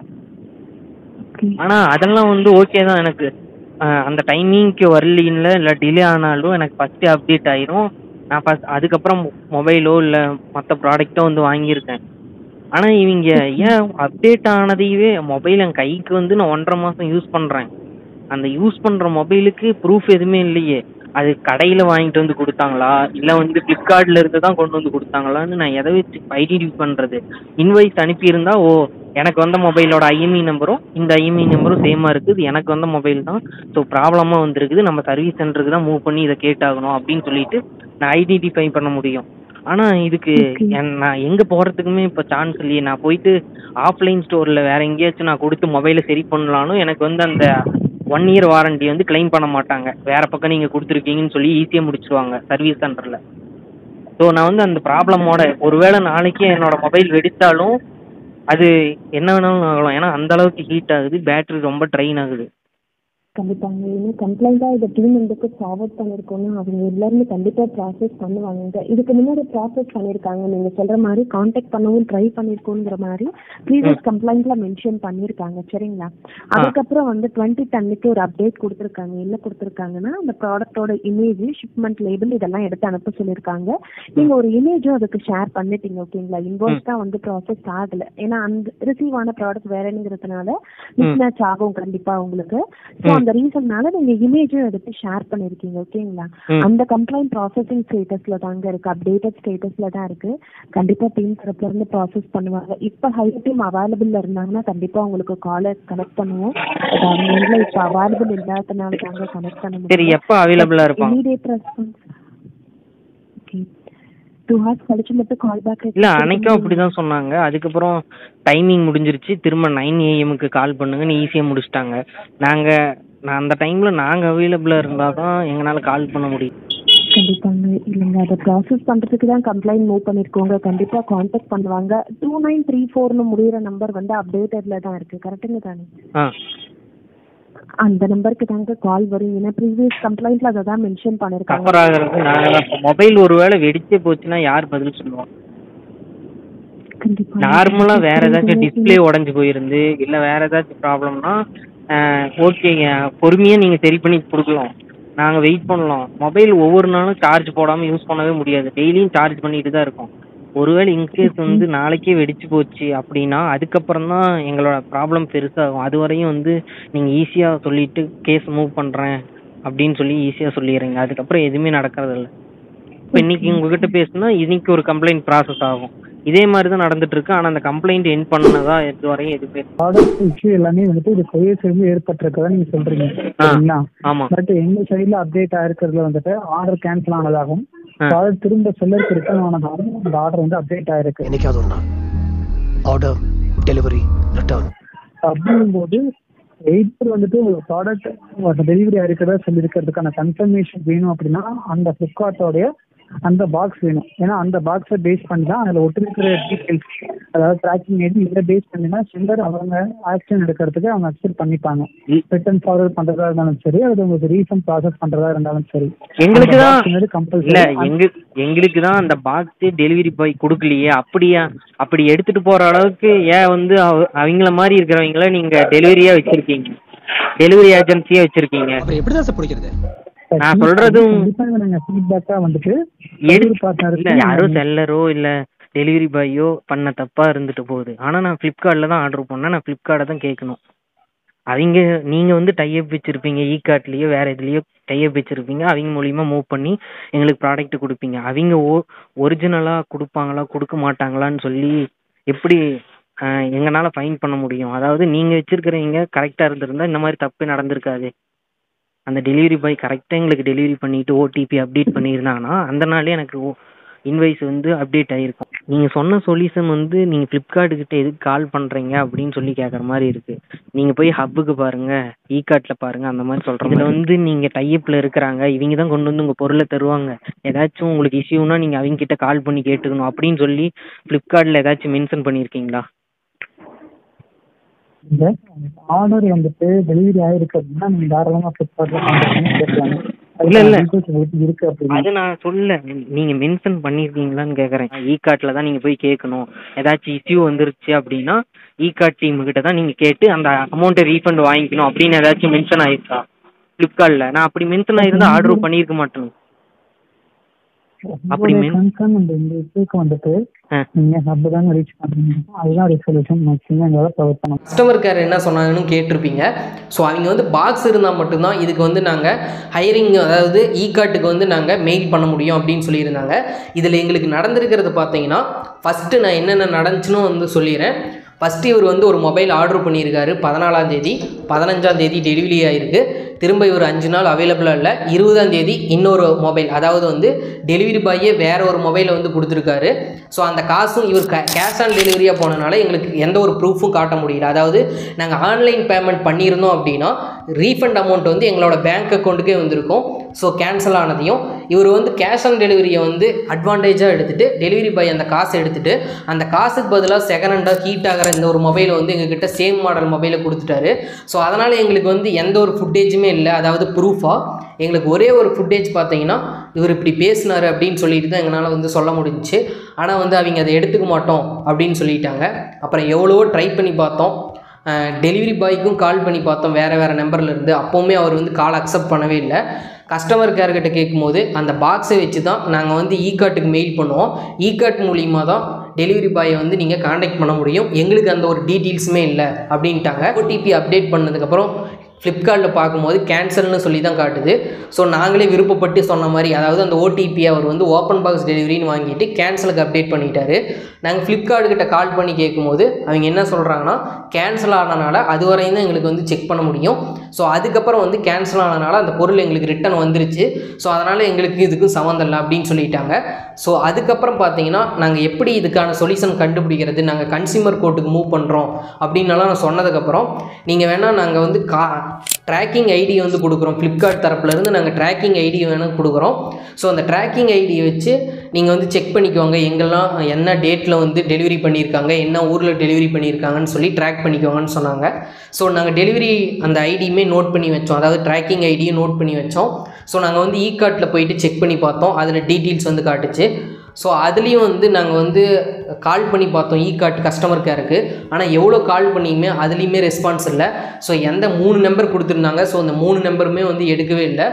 ஓகே ஆனா அதெல்லாம் வந்து ஓகே தான் எனக்கு அஹ் அந்த டைமிங்க்கு வரலின்ல இல்ல டிலே ஆனாலும் எனக்கு ஃபர்ஸ்ட் அப்டேட் ஆயிரும் நான் ஃபர்ஸ்ட் அதுக்கப்புறம் மொபைலோ இல்ல மற்ற ப்ராடக்ட்டோ வந்து வாங்கியிருக்கேன் ஆனா இவங்க ஏன் அப்டேட் ஆனதையவே மொபைல் என் கைக்கு வந்து நான் ஒன்றரை மாசம் யூஸ் பண்றேன் அந்த யூஸ் பண்ற மொபைலுக்கு ப்ரூஃப் எதுவுமே இல்லையே அது கடையில வாங்கிட்டு வந்து கொடுத்தாங்களா இல்ல வந்து ஃப்ளிப்கார்ட்ல இருந்து தான் கொண்டு வந்து கொடுத்தாங்களான்னு நான் எதை வச்சு ஐடென்டிஃபை பண்றது இன்வாய்ஸ் அனுப்பியிருந்தா ஓ எனக்கு வந்த மொபைலோட ஐஎம்இ நம்பரும் இந்த ஐஎம்இ நம்பரும் சேமா இருக்குது இது எனக்கு வந்த மொபைல் தான் ஸோ ப்ராப்ளமா வந்திருக்குது நம்ம சர்வீஸ் சென்டருக்கு தான் மூவ் பண்ணி இதை கேட்டாகணும் அப்படின்னு சொல்லிட்டு நான் ஐடென்டிஃபை பண்ண முடியும் ஆனா இதுக்கு Okay. என்- நான் எங்க போறதுக்குமே இப்ப சான்ஸ் இல்லையே நான் போயிட்டு ஆஃப்லைன் ஸ்டோர்ல வேற எங்கேயாச்சும் நான் கொடுத்து மொபைலை சரி பண்ணலாலும் எனக்கு வந்து அந்த ஒன் இயர் வாரண்டி வந்து கிளைம் பண்ண மாட்டாங்க வேற பக்கம் நீங்க கொடுத்துருக்கீங்கன்னு சொல்லி ஈஸியா முடிச்சிருவாங்க சர்வீஸ் சென்டர்ல ஸோ நான் வந்து அந்த ப்ராப்ளமோட ஒருவேளை நாளைக்கு என்னோட மொபைல் வெடித்தாலும் அது என்ன வேணாலும் ஆகலாம் ஏன்னா அந்த அளவுக்கு ஹீட் ஆகுது பேட்டரி ரொம்ப ட்ரெயின் ஆகுது கண்டிப்பாங்க ஏன்னா கம்ப்ளைண்டா இதை டீம் மெம்பருக்கு ஃபார்வர்ட் பண்ணிருக்கோம்னா அவங்க எல்லாருமே கண்டிப்பா ப்ராசஸ் பண்ணுவாங்க இதுக்கு முன்னாடி ப்ராசஸ் பண்ணிருக்காங்க நீங்க சொல்ற மாதிரி காண்டாக்ட் பண்ணவும் ட்ரை பண்ணிருக்கோங்கிற மாதிரி ப்ரீவியஸ் கம்ப்ளைண்ட்ல மென்ஷன் பண்ணிருக்காங்க சரிங்களா அதுக்கப்புறம் வந்து டுவெண்ட்டி அன்னைக்கு ஒரு அப்டேட் கொடுத்துருக்காங்க என்ன கொடுத்துருக்காங்கன்னா அந்த ப்ராடக்ட்டோட இமேஜ் ஷிப்மெண்ட் லேபிள் இதெல்லாம் எடுத்து அனுப்ப சொல்லியிருக்காங்க நீங்க ஒரு இமேஜும் அதுக்கு ஷேர் பண்ணிட்டீங்க ஓகேங்களா இன்வாய்ஸ் தான் வந்து ப்ராசஸ் ஆகல ஏன்னா அந்த ரிசீவ் ஆன ப்ராடக்ட் வேறங்கிறதுனால மிஸ் மேட்ச் ஆகும் கண்டிப்பா உங்களுக்கு ஸோ அந்த ரீசன்னால நீங்க இமேஜும் எடுத்து ஷேர் பண்ணிருக்கீங்க ஓகேங்களா ம். அந்த கம்ப்ளைண்ட் ப்ராசஸிங் ஸ்டேட்டஸ்ல தாங்க இருக்கு அப்டேட்டட் ஸ்டேட்டஸ்ல தான் இருக்கு கண்டிப்பா டீம் தரப்புல இருந்து ப்ராசஸ் பண்ணுவாங்க இப்ப ஹை டீம் அவைலபிள்ல இருந்தாங்கன்னா கண்டிப்பா உங்களுக்கு காலை கனெக்ட் பண்ணுவோம் But அவங்க வந்து இப்ப அவைலபிள் இல்லாதனால தாங்க கனெக்ட் பண்ண சரி முடியும் எப்போ அவைலபிளா இருப்பாங்க immediate response okay two hours கழிச்சு மட்டும் கால் பேக் இல்ல அன்னைக்கும் அப்படிதான் சொன்னாங்க அதுக்கப்புறம் டைமிங் முடிஞ்சிருச்சு திரும்ப நைன் ஏஎம்க்கு கால் பண்ணுங்கன்னு ஈஸியா முடிச்சிட்டாங்க நாங்க நான் அந்த டைம்ல நாங்க அவைலபிளா இருந்தா தான் எங்களால கால் பண்ண முடியும் கண்டிப்பாங்க இல்லைங்க அதை ப்ராசஸ் பண்றதுக்கு தான் கம்ப்ளைண்ட் மூவ் பண்ணிருக்கோங்க கண்டிப்பா காண்டாக்ட் பண்ணுவாங்க டூ நைன் த்ரீ ஃபோர்னு முடியிற நம்பர் வந்து அப்டேட்டட்ல தான் இருக்கு கரெக்டுங்க தானே ஆ அந்த நம்பருக்கு தாங்க கால் வரும் ஏன்னா ப்ரீவியஸ் கம்ப்ளைண்ட்ல அதை தான் மென்ஷன் பண்ணிருக்காங்க கவர் ஆகுறது நாங்க தான் மொபைல் ஒருவேளை வெடிச்சே போச்சுன்னா யார் பதில் சொல்லுவோம் கண்டிப்பா நார்மலா வேற ஏதாச்சும் டிஸ்ப்ளே உடைஞ்சு போயிருந்து இல்ல வேற ஏதாச்சும் ப்ராப்ளம்னா ஓகேங்க பொறுமையா நீங்க சரி பண்ணி கொடுக்கலாம் நாங்கள் வெயிட் பண்ணலாம் மொபைல் ஒவ்வொரு நாளும் சார்ஜ் போடாமல் யூஸ் பண்ணவே முடியாது டெய்லியும் சார்ஜ் பண்ணிட்டு தான் இருக்கோம் ஒருவேளை இன்கேஸ் வந்து நாளைக்கே வெடிச்சு போச்சு அப்படின்னா அதுக்கப்புறம் தான் எங்களோட ப்ராப்ளம் பெருசாகும் அது வரையும் வந்து நீங்கள் ஈஸியாக சொல்லிட்டு கேஸ் மூவ் பண்ணுறேன் அப்படின்னு சொல்லி ஈஸியாக சொல்லிடுறீங்க அதுக்கப்புறம் எதுவுமே நடக்கறதில்ல இப்போ இன்னைக்கு உங்ககிட்ட பேசுனா இன்னைக்கு ஒரு கம்ப்ளைண்ட் ப்ராசஸ் ஆகும் இதே மாதிரி தான் நடந்துட்டு இருக்கு ஆனால் அந்த கம்ப்ளைண்ட் என் பண்ணதா இது வரையும் எதுவுமே ப்ராடக்ட் இஷ்யூ எல்லாமே வந்துட்டு இது கொரியர் சைடுல ஏற்பட்டிருக்கதா நீங்க சொல்றீங்க ஆ. சரிங்களா ஆமாம் பட் எங்க சைடுல அப்டேட் ஆயிருக்கிறதுல வந்துட்டு ஆர்டர் கேன்சல் ஆனதாகும் ஆ. ப்ராடக்ட் திரும்ப செல்லருக்கு ரிட்டர்ன் ஆனதாகும் அந்த ஆர்டர் வந்து அப்டேட் ஆயிருக்கு என்னைக்காவது ஒரு நாள் ஆர்டர் டெலிவரி ரிட்டர்ன் அப்படிங்கும்போது எயிட்டர் வந்துட்டு ஒரு ப்ராடக்ட் டெலிவரி ஆயிருக்கிறதா சொல்லியிருக்கிறதுக்கான கன்ஃபர்மேஷன் வேணும் அப்படின்னா அந்த ஃப்ளிப்கார்ட்டோடைய அந்த பாக்ஸ் வேணும் ஏன்னா அந்த பாக்ஸை பேஸ் பண்ணி தான் அதில் ஒட்டிருக்கிற டீட்டெயில்ஸ் அதாவது ட்ராக்கிங் ஐடி இதை பேஸ் பண்ணி தான் செல்லர் அவங்க ஆக்ஷன் எடுக்கிறதுக்கு அவங்க அக்செப்ட் பண்ணிப்பாங்க இ- ரிட்டர்ன் ஃபார்வர்ட் பண்றதா இருந்தாலும் சரி அது உங்களுக்கு ரீஃபண்ட் ப்ராசஸ் பண்றதா இருந்தாலும் சரி எங்களுக்கு தான் இல்ல கம்பல்சரி எங்க எங்களுக்கு தான் அந்த பாக்ஸ் டெலிவரி பாய் கொடுக்கலையே அப்படியா அப்படி எடுத்துட்டு போற அளவுக்கு ஏன் வந்து அவ- அவங்கள மாதிரி இருக்கிறவங்கள நீங்க டெலிவரியா வச்சிருக்கீங்க டெலிவரி ஏஜென்சியா வச்சிருக்கீங்க அப்புறம் எப்படி தான் சார் பிடிக்கிறது நான் சொல்றதும் கண்டிப்பா இதை நாங்க ஃபீட்பேக்கா வந்துட்டு எடு பார்ட்னர் இல்ல யாரோ செல்லரோ இல்ல டெலிவரி பாயோ பண்ண தப்பா இருந்துட்டு போகுது ஆனா நான் ஃப்ளிப்கார்ட்ல தான் ஆர்டர் பண்ணேன் நான் ஃப்ளிப்கார்ட்டை தான் கேட்கணும் அவங்க நீங்க வந்து டைப் வச்சிருப்பீங்க இ கார்ட்லயோ வேற எதுலயோ டைப் வச்சிருப்பீங்க அவங்க மூலியமா மூவ் பண்ணி எங்களுக்கு ப்ராடக்ட் கொடுப்பீங்க அவங்க ஓ ஒரிஜினலா கொடுப்பாங்களா கொடுக்க மாட்டாங்களான்னு சொல்லி எப்படி ஆஹ், எங்கனால ஃபைன் பண்ண முடியும் அதாவது நீங்க வச்சிருக்கிறவங்க கரெக்டா இருந்திருந்தா இந்த மாதிரி தப்பு நடந்திருக்காது அந்த டெலிவரி பாய் கரெக்டாக எங்களுக்கு டெலிவரி பண்ணிட்டு ஓடிபி அப்டேட் பண்ணியிருந்தாங்கன்னா அந்த நாளே எனக்கு இன்வைஸ் வந்து அப்டேட் ஆகிருக்கும் நீங்கள் சொன்ன சொல்யூஷன் வந்து நீங்கள் ஃப்ளிப்கார்ட் கிட்ட எதுக்கு கால் பண்ணுறீங்க அப்படின்னு சொல்லி கேட்குற மாதிரி இருக்கு நீங்கள் போய் ஹப்புக்கு பாருங்க இ கார்ட்டில் பாருங்க அந்த மாதிரி சொல்கிறோம் இதில் வந்து நீங்கள் டைப்பில் இருக்கிறாங்க இவங்க தான் கொண்டு வந்து உங்கள் பொருளை தருவாங்க ஏதாச்சும் உங்களுக்கு இஷ்யூனா நீங்கள் அவங்க கிட்ட கால் பண்ணி கேட்டுக்கணும் அப்படின்னு சொல்லி ஃப்ளிப்கார்ட்டில் ஏதாச்சும் மென்ஷன் பண்ணியிருக்கீங்களா இந்த ஆர்டர் வந்துட்டு டெலிவரி ஆயிருக்கு அப்படின்னா நீங்க தாராளமா ஃபிளிப்கார்ட்ல கான்டாக்ட் பண்ணி கேட்கலாம் இல்ல, இல்ல. details உங்களுக்கு இருக்கு அப்படின்னா அது நான் சொல்ல நீங்க மென்ஷன் பண்ணிருக்கீங்களான்னு கேக்குறேன் இ கார்ட்ல தான் நீங்க போய் கேட்கணும் ஏதாச்சும் இஷ்யூ வந்துருச்சு அப்படின்னா இ கார்ட் டீம் கிட்ட தான் நீங்க கேட்டு அந்த அமௌண்ட்டை ரீஃபண்ட் வாங்கிக்கணும் அப்படின்னு ஏதாச்சும் மென்ஷன் ஆயிருக்கா ஃப்ளிப்கார்ட்ல நான் அப்படி மென்ஷன் ஆயிருந்தா ஆர்டர் பண்ணியிருக்க மாட்டேன் அப்படி உங்களுடைய mean- கன்சர்ன் அந்த இந்த இஷ்யூக்கு வந்துட்டு ஆ. நீங்க ஹப் தான் ரீச் பண்றீங்க அதுதான் ஒரு சொல்யூஷன் மேக்ஸிமம் எங்களால ப்ரொவைட் பண்ண கஸ்டமர் கேர் என்ன சொன்னாங்கன்னு கேட்டிருப்பீங்க ஸோ அவங்க வந்து பாக்ஸ் இருந்தால் மட்டும்தான் இதுக்கு வந்து நாங்கள் ஹையரிங் அதாவது இ கார்ட்டுக்கு வந்து நாங்கள் மெயில் பண்ண முடியும் அப்படின்னு சொல்லியிருந்தாங்க இதில் எங்களுக்கு நடந்திருக்கிறது பார்த்தீங்கன்னா ஃபஸ்ட்டு நான் என்னென்ன நடந்துச்சுன்னு வந்து சொல்லிடுறேன் ஃபஸ்ட்டு இவர் வந்து ஒரு மொபைல் ஆர்டர் பண்ணியிருக்காரு பதினாலாம் தேதி பதினஞ்சாம் தேதி டெலிவரி ஆயிருக்கு திரும்ப இவர் அஞ்சு நாள் அவைலபிளாக இல்லை இருபதாம் தேதி இன்னொரு மொபைல் அதாவது வந்து டெலிவரி பாயே வேற ஒரு மொபைலை வந்து கொடுத்துருக்காரு ஸோ அந்த காசும் இவர் கேஷ் ஆன் டெலிவரியாக போனனால எங்களுக்கு எந்த ஒரு ப்ரூஃபும் காட்ட முடியல அதாவது நாங்கள் ஆன்லைன் பேமெண்ட் பண்ணியிருந்தோம் அப்படின்னா ரீஃபண்ட் அமௌண்ட் வந்து எங்களோட பேங்க் அக்கௌண்ட்டுக்கே வந்திருக்கும் ஸோ கேன்சல் ஆனதையும் இவர் வந்து கேஷ் ஆன் டெலிவரியை வந்து அட்வான்டேஜாக எடுத்துகிட்டு டெலிவரி பாய் அந்த காசை எடுத்துகிட்டு அந்த காசுக்கு பதிலாக செகண்ட் ஹேண்டாக ஹீட் ஆகிற இந்த ஒரு மொபைலை வந்து எங்ககிட்ட சேம் மாடல் மொபைலை கொடுத்துட்டாரு ஸோ அதனால் எங்களுக்கு வந்து எந்த ஒரு ஃபுட்டேஜுமே இல்லை அதாவது ப்ரூஃபாக எங்களுக்கு ஒரே ஒரு ஃபுட்டேஜ் பார்த்தீங்கன்னா இவர் இப்படி பேசினார் அப்படின்னு சொல்லிட்டு தான் எங்களால் வந்து சொல்ல முடிஞ்சுச்சு ஆனால் வந்து அவங்க அதை எடுத்துக்க மாட்டோம் அப்படின்னு சொல்லிட்டாங்க அப்புறம் எவ்வளவோ ட்ரை பண்ணி பார்த்தோம் டெலிவரி பாய்க்கும் கால் பண்ணி பார்த்தோம் வேறு வேறு நம்பரில் இருந்து அப்போவுமே அவர் வந்து கால் அக்செப்ட் பண்ணவே இல்லை கஸ்டமர் கேர்கிட்ட கேட்கும்போது அந்த பாக்ஸை வச்சு தான் நாங்கள் வந்து இ கார்ட்டுக்கு மெயில் பண்ணுவோம் இ கார்ட் மூலியமாக தான் டெலிவரி பாயை வந்து நீங்கள் காண்டாக்ட் பண்ண முடியும் எங்களுக்கு அந்த ஒரு டீட்டெயில்ஸுமே இல்லை அப்படின்ட்டாங்க ஓடிபி அப்டேட் பண்ணதுக்கப்புறம் ஃப்ளிப்கார்ட்டில் பார்க்கும்போது கேன்சல்னு சொல்லி தான் காட்டுது ஸோ நாங்களே விருப்பப்பட்டு சொன்ன மாதிரி அதாவது அந்த ஓடிபி அவர் வந்து ஓப்பன் பாக்ஸ் டெலிவரின்னு வாங்கிட்டு கேன்சலுக்கு அப்டேட் பண்ணிட்டாரு நாங்கள் ஃப்ளிப்கார்ட் கிட்ட கால் பண்ணி கேட்கும்போது அவங்க என்ன சொல்கிறாங்கன்னா கேன்சல் ஆனனால அது வரையும் தான் எங்களுக்கு வந்து செக் பண்ண முடியும் ஸோ அதுக்கப்புறம் வந்து கேன்சல் ஆனனால அந்த பொருள் எங்களுக்கு ரிட்டன் வந்துருச்சு ஸோ அதனால் எங்களுக்கு இதுக்கும் சம்மந்தம் இல்லை அப்படின்னு சொல்லிட்டாங்க ஸோ அதுக்கப்புறம் பார்த்தீங்கன்னா நாங்கள் எப்படி இதுக்கான சொல்யூஷன் கண்டுபிடிக்கிறது நாங்கள் கன்சியூமர் கோர்ட்டுக்கு மூவ் பண்ணுறோம் அப்படின்னலாம் நான் சொன்னதுக்கப்புறம் நீங்கள் வேணால் நாங்கள் வந்து கா ட்ராக்கிங் ஐடி வந்து கொடுக்குறோம் ஃப்ளிப்கார்ட் தரப்புலேருந்து நாங்கள் ட்ராக்கிங் ஐடி வேணும் கொடுக்குறோம் ஸோ அந்த ட்ராக்கிங் ஐடியை வச்சு நீங்கள் வந்து செக் பண்ணிக்கோங்க எங்கெல்லாம் என்ன டேட்டில் வந்து டெலிவரி பண்ணியிருக்காங்க என்ன ஊரில் டெலிவரி பண்ணியிருக்காங்கன்னு சொல்லி ட்ராக் பண்ணிக்கோங்கன்னு சொன்னாங்க ஸோ நாங்கள் டெலிவரி அந்த ஐடியுமே நோட் பண்ணி வச்சோம் அதாவது ட்ராக்கிங் ஐடியும் நோட் பண்ணி வச்சோம் ஸோ நாங்கள் வந்து இ கார்ட்டில் போயிட்டு செக் பண்ணி பார்த்தோம் அதில் டீட்டெயில்ஸ் வந்து காட்டுச்சு ஸோ அதுலேயும் வந்து நாங்கள் வந்து கால் பண்ணி பார்த்தோம் இ கார்ட் கஸ்டமர் கேருக்கு ஆனால் எவ்வளோ கால் பண்ணியுமே அதுலேயுமே ரெஸ்பான்ஸ் இல்லை ஸோ எந்த மூணு நம்பர் கொடுத்துருந்தாங்க ஸோ அந்த மூணு நம்பருமே வந்து எடுக்கவே இல்லை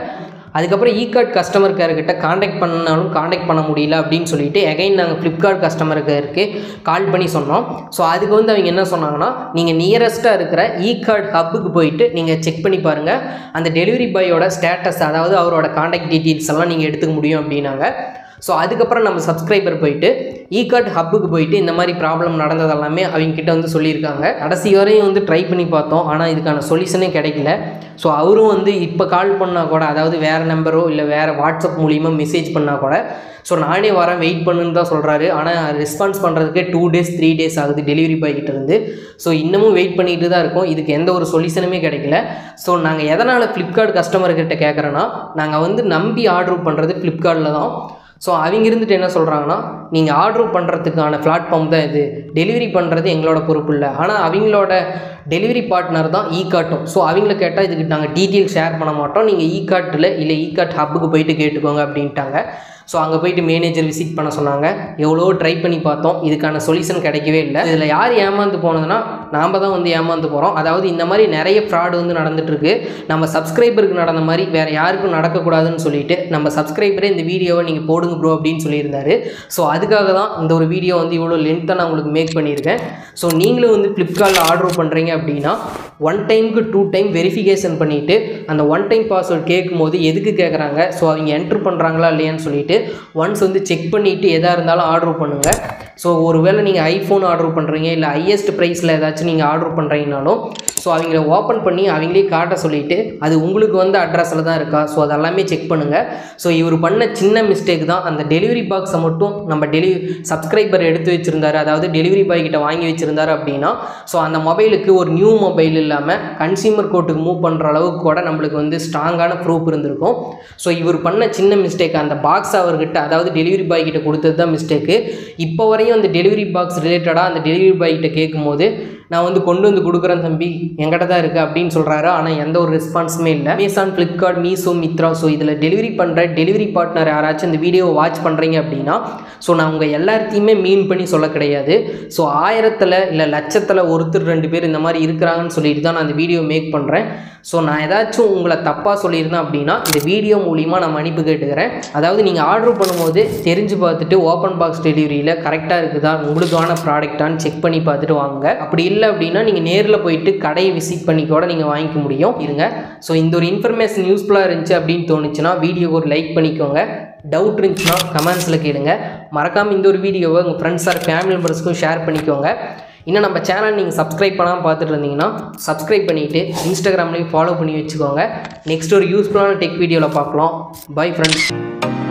அதுக்கப்புறம் இ கார்டு கஸ்டமர் கேர்கிட்ட காண்டாக்ட் பண்ணாலும் காண்டாக்ட் பண்ண முடியல அப்படின்னு சொல்லிட்டு எகைன் நாங்கள் ஃப்ளிப்கார்ட் கஸ்டமர் கேருக்கு கால் பண்ணி சொன்னோம் ஸோ அதுக்கு வந்து அவங்க என்ன சொன்னாங்கன்னா நீங்கள் நியரஸ்ட்டாக இருக்கிற இ கார்டு ஹப்புக்கு போயிட்டு நீங்கள் செக் பண்ணி பாருங்கள் அந்த டெலிவரி பாயோட ஸ்டேட்டஸ் அதாவது அவரோட காண்டாக்ட் டீட்டெயில்ஸ் எல்லாம் நீங்கள் எடுத்துக்க முடியும் அப்படின்னாங்க ஸோ அதுக்கப்புறம் நம்ம சப்ஸ்கிரைபர் போயிட்டு இ கார்டு ஹப்புக்கு போயிட்டு இந்த மாதிரி ப்ராப்ளம் நடந்தது எல்லாமே அவங்க கிட்ட வந்து சொல்லியிருக்காங்க கடைசி வரையும் வந்து ட்ரை பண்ணி பார்த்தோம் ஆனால் இதுக்கான சொல்யூஷனே கிடைக்கல ஸோ அவரும் வந்து இப்போ கால் பண்ணால் கூட அதாவது வேறு நம்பரோ இல்லை வேறு வாட்ஸ்அப் மூலிமா மெசேஜ் பண்ணால் கூட ஸோ நானே வரேன் வெயிட் பண்ணுன்னு தான் சொல்கிறாரு ஆனால் ரெஸ்பான்ஸ் பண்ணுறதுக்கே டூ டேஸ் த்ரீ டேஸ் ஆகுது டெலிவரி பாய் கிட்ட இருந்து ஸோ இன்னமும் வெயிட் பண்ணிட்டு தான் இருக்கோம் இதுக்கு எந்த ஒரு சொல்யூஷனுமே கிடைக்கல ஸோ நாங்கள் எதனால் ஃப்ளிப்கார்ட் கஸ்டமர்கிட்ட கேட்குறோன்னா நாங்கள் வந்து நம்பி ஆர்டர் பண்ணுறது ஃப்ளிப்கார்ட்டில் தான் ஸோ அவங்க இருந்துட்டு என்ன சொல்கிறாங்கன்னா நீங்கள் ஆர்டர் பண்ணுறதுக்கான பிளாட்ஃபார்ம் தான் இது டெலிவரி பண்ணுறது எங்களோட பொறுப்பு இல்லை ஆனால் அவங்களோட டெலிவரி பார்ட்னர் தான் இ கார்ட்டும் ஸோ அவங்கள கேட்டால் இதுக்கு நாங்கள் டீட்டெயில் ஷேர் பண்ண மாட்டோம் நீங்கள் இ கார்ட்டில் இல்லை இ கார்ட் ஹப்புக்கு போயிட்டு கேட்டுக்கோங்க அப்படின்ட்டாங்க ஸோ அங்கே போயிட்டு மேனேஜர் விசிட் பண்ண சொன்னாங்க எவ்வளோ ட்ரை பண்ணி பார்த்தோம் இதுக்கான சொல்யூஷன் கிடைக்கவே இல்லை இதில் யார் ஏமாந்து போனதுன்னா நாம் தான் வந்து ஏமாந்து போகிறோம் அதாவது இந்த மாதிரி நிறைய ஃப்ராடு வந்து நடந்துட்டு இருக்கு நம்ம சப்ஸ்கிரைபருக்கு நடந்த மாதிரி வேறு யாருக்கும் நடக்கக்கூடாதுன்னு சொல்லிட்டு நம்ம சப்ஸ்கிரைபரே இந்த வீடியோவை நீங்கள் போடுங்க ப்ரோ அப்படின்னு சொல்லியிருந்தாரு ஸோ அதுக்காக தான் இந்த ஒரு வீடியோ வந்து இவ்வளோ லென்த்தாக நான் உங்களுக்கு மேக் பண்ணியிருக்கேன் ஸோ நீங்களும் வந்து ஃப்ளிப்கார்ட்டில் ஆர்டர் பண்ணுறீங்க அப்படின்னா ஒன் டைமுக்கு டூ டைம் வெரிஃபிகேஷன் பண்ணிவிட்டு அந்த ஒன் டைம் பாஸ்வேர்ட் கேட்கும்போது எதுக்கு கேட்குறாங்க ஸோ அவங்க என்ட்ரு பண்ணுறாங்களா இல்லையான்னு சொல்லிட்டு ஒன்ஸ் வந்து செக் பண்ணிவிட்டு எதாக இருந்தாலும் ஆர்டர் பண்ணுங்கள் ஸோ ஒருவேளை நீங்கள் ஐஃபோன் ஆர்டர் பண்ணுறீங்க இல்லை ஹையஸ்ட் ப்ரைஸில் ஏதாச்சும் நீங்கள் ஆர்டர் பண்ணுறீங்கனாலும் ஸோ அவங்கள ஓப்பன் பண்ணி அவங்களே காட்ட சொல்லிவிட்டு அது உங்களுக்கு வந்து அட்ரஸில் தான் இருக்கா ஸோ அதெல்லாமே செக் பண்ணுங்கள் ஸோ இவர் பண்ண சின்ன மிஸ்டேக் தான் அந்த டெலிவரி பாக்ஸை மட்டும் நம்ம டெலிவரி சப்ஸ்கிரைபர் எடுத்து வச்சுருந்தாரு அதாவது டெலிவரி பாய் கிட்ட வாங்கி வச்சுருந்தாரு அப்படின்னா ஸோ அந்த மொபைலுக்கு ஒரு நியூ மொபைல் இல்லாமல் கன்சியூமர் கோர்ட்டுக்கு மூவ் பண்ணுற அளவுக்கு கூட நம்மளுக்கு வந்து ஸ்ட்ராங்கான ப்ரூஃப் இருந்திருக்கும் ஸோ இவர் பண்ண சின்ன மிஸ்டேக் அந்த பாக்ஸ் அவர்கிட்ட அதாவது டெலிவரி பாய் கிட்ட கொடுத்தது தான் மிஸ்டேக்கு இப்போ வரையும் அந்த டெலிவரி பாக்ஸ் ரிலேட்டடாக அந்த டெலிவரி பாய் கிட்ட கேட்கும்போது நான் வந்து கொண்டு வந்து கொடுக்குறேன் தம்பி என்கிட்ட தான் இருக்குது அப்படின்னு சொல்கிறாரு ஆனால் எந்த ஒரு ரெஸ்பான்ஸுமே இல்லை Amazon Flipkart Meesho Myntra so இதில் டெலிவரி பண்ணுற டெலிவரி பார்ட்னர் யாராச்சும் இந்த வீடியோவை வாட்ச் பண்ணுறீங்க அப்படின்னா ஸோ நான் உங்கள் எல்லாத்தையுமே மீன் பண்ணி சொல்ல கிடையாது ஸோ ஆயிரத்தில் இல்லை லட்சத்தில் ஒருத்தர் ரெண்டு பேர் இந்த மாதிரி இருக்கிறாங்கன்னு சொல்லிட்டு தான் நான் இந்த வீடியோ மேக் பண்ணுறேன் ஸோ நான் ஏதாச்சும் உங்களை தப்பாக சொல்லியிருந்தேன் அப்படின்னா இந்த வீடியோ மூலிமா நான் மன்னிப்பு கேட்டுக்கிறேன் அதாவது நீங்கள் ஆர்டர் பண்ணும்போது தெரிஞ்சு பார்த்துட்டு ஓப்பன் பாக்ஸ் டெலிவரியில் கரெக்டாக இருக்குதா உங்களுக்கான ப்ராடக்டான்னு செக் பண்ணி பார்த்துட்டு வாங்க அப்படி இல்லை அப்படின்னா நீங்கள் நேரில் போயிட்டு கடையை விசிட் பண்ணி கூட நீங்கள் வாங்கிக்க முடியும் இருங்க ஸோ இந்த ஒரு இன்ஃபர்மேஷன் யூஸ்ஃபுல்லாக இருந்துச்சு அப்படின்னு தோணுச்சுன்னா வீடியோக்கு ஒரு லைக் பண்ணிக்கோங்க டவுட் இருந்துச்சுன்னா கமெண்ட்ஸில் கேளுங்க மறக்காமல் இந்த ஒரு வீடியோவை உங்கள் ஃப்ரெண்ட்ஸ் ஆர் ஃபேமிலி மெம்பர்ஸ்க்கும் ஷேர் பண்ணிக்கோங்க இன்னும் நம்ம சேனல் நீங்கள் சப்ஸ்கிரைப் பண்ணாமல் பார்த்துட்டு இருந்தீங்கன்னா சப்ஸ்கிரைப் பண்ணிவிட்டு இன்ஸ்டாகிராம்லேயும் ஃபாலோ பண்ணி வச்சுக்கோங்க நெக்ஸ்ட் ஒரு யூஸ்ஃபுல்லான டெக் வீடியோவில் பார்க்கலாம் பை ஃப்ரெண்ட்ஸ்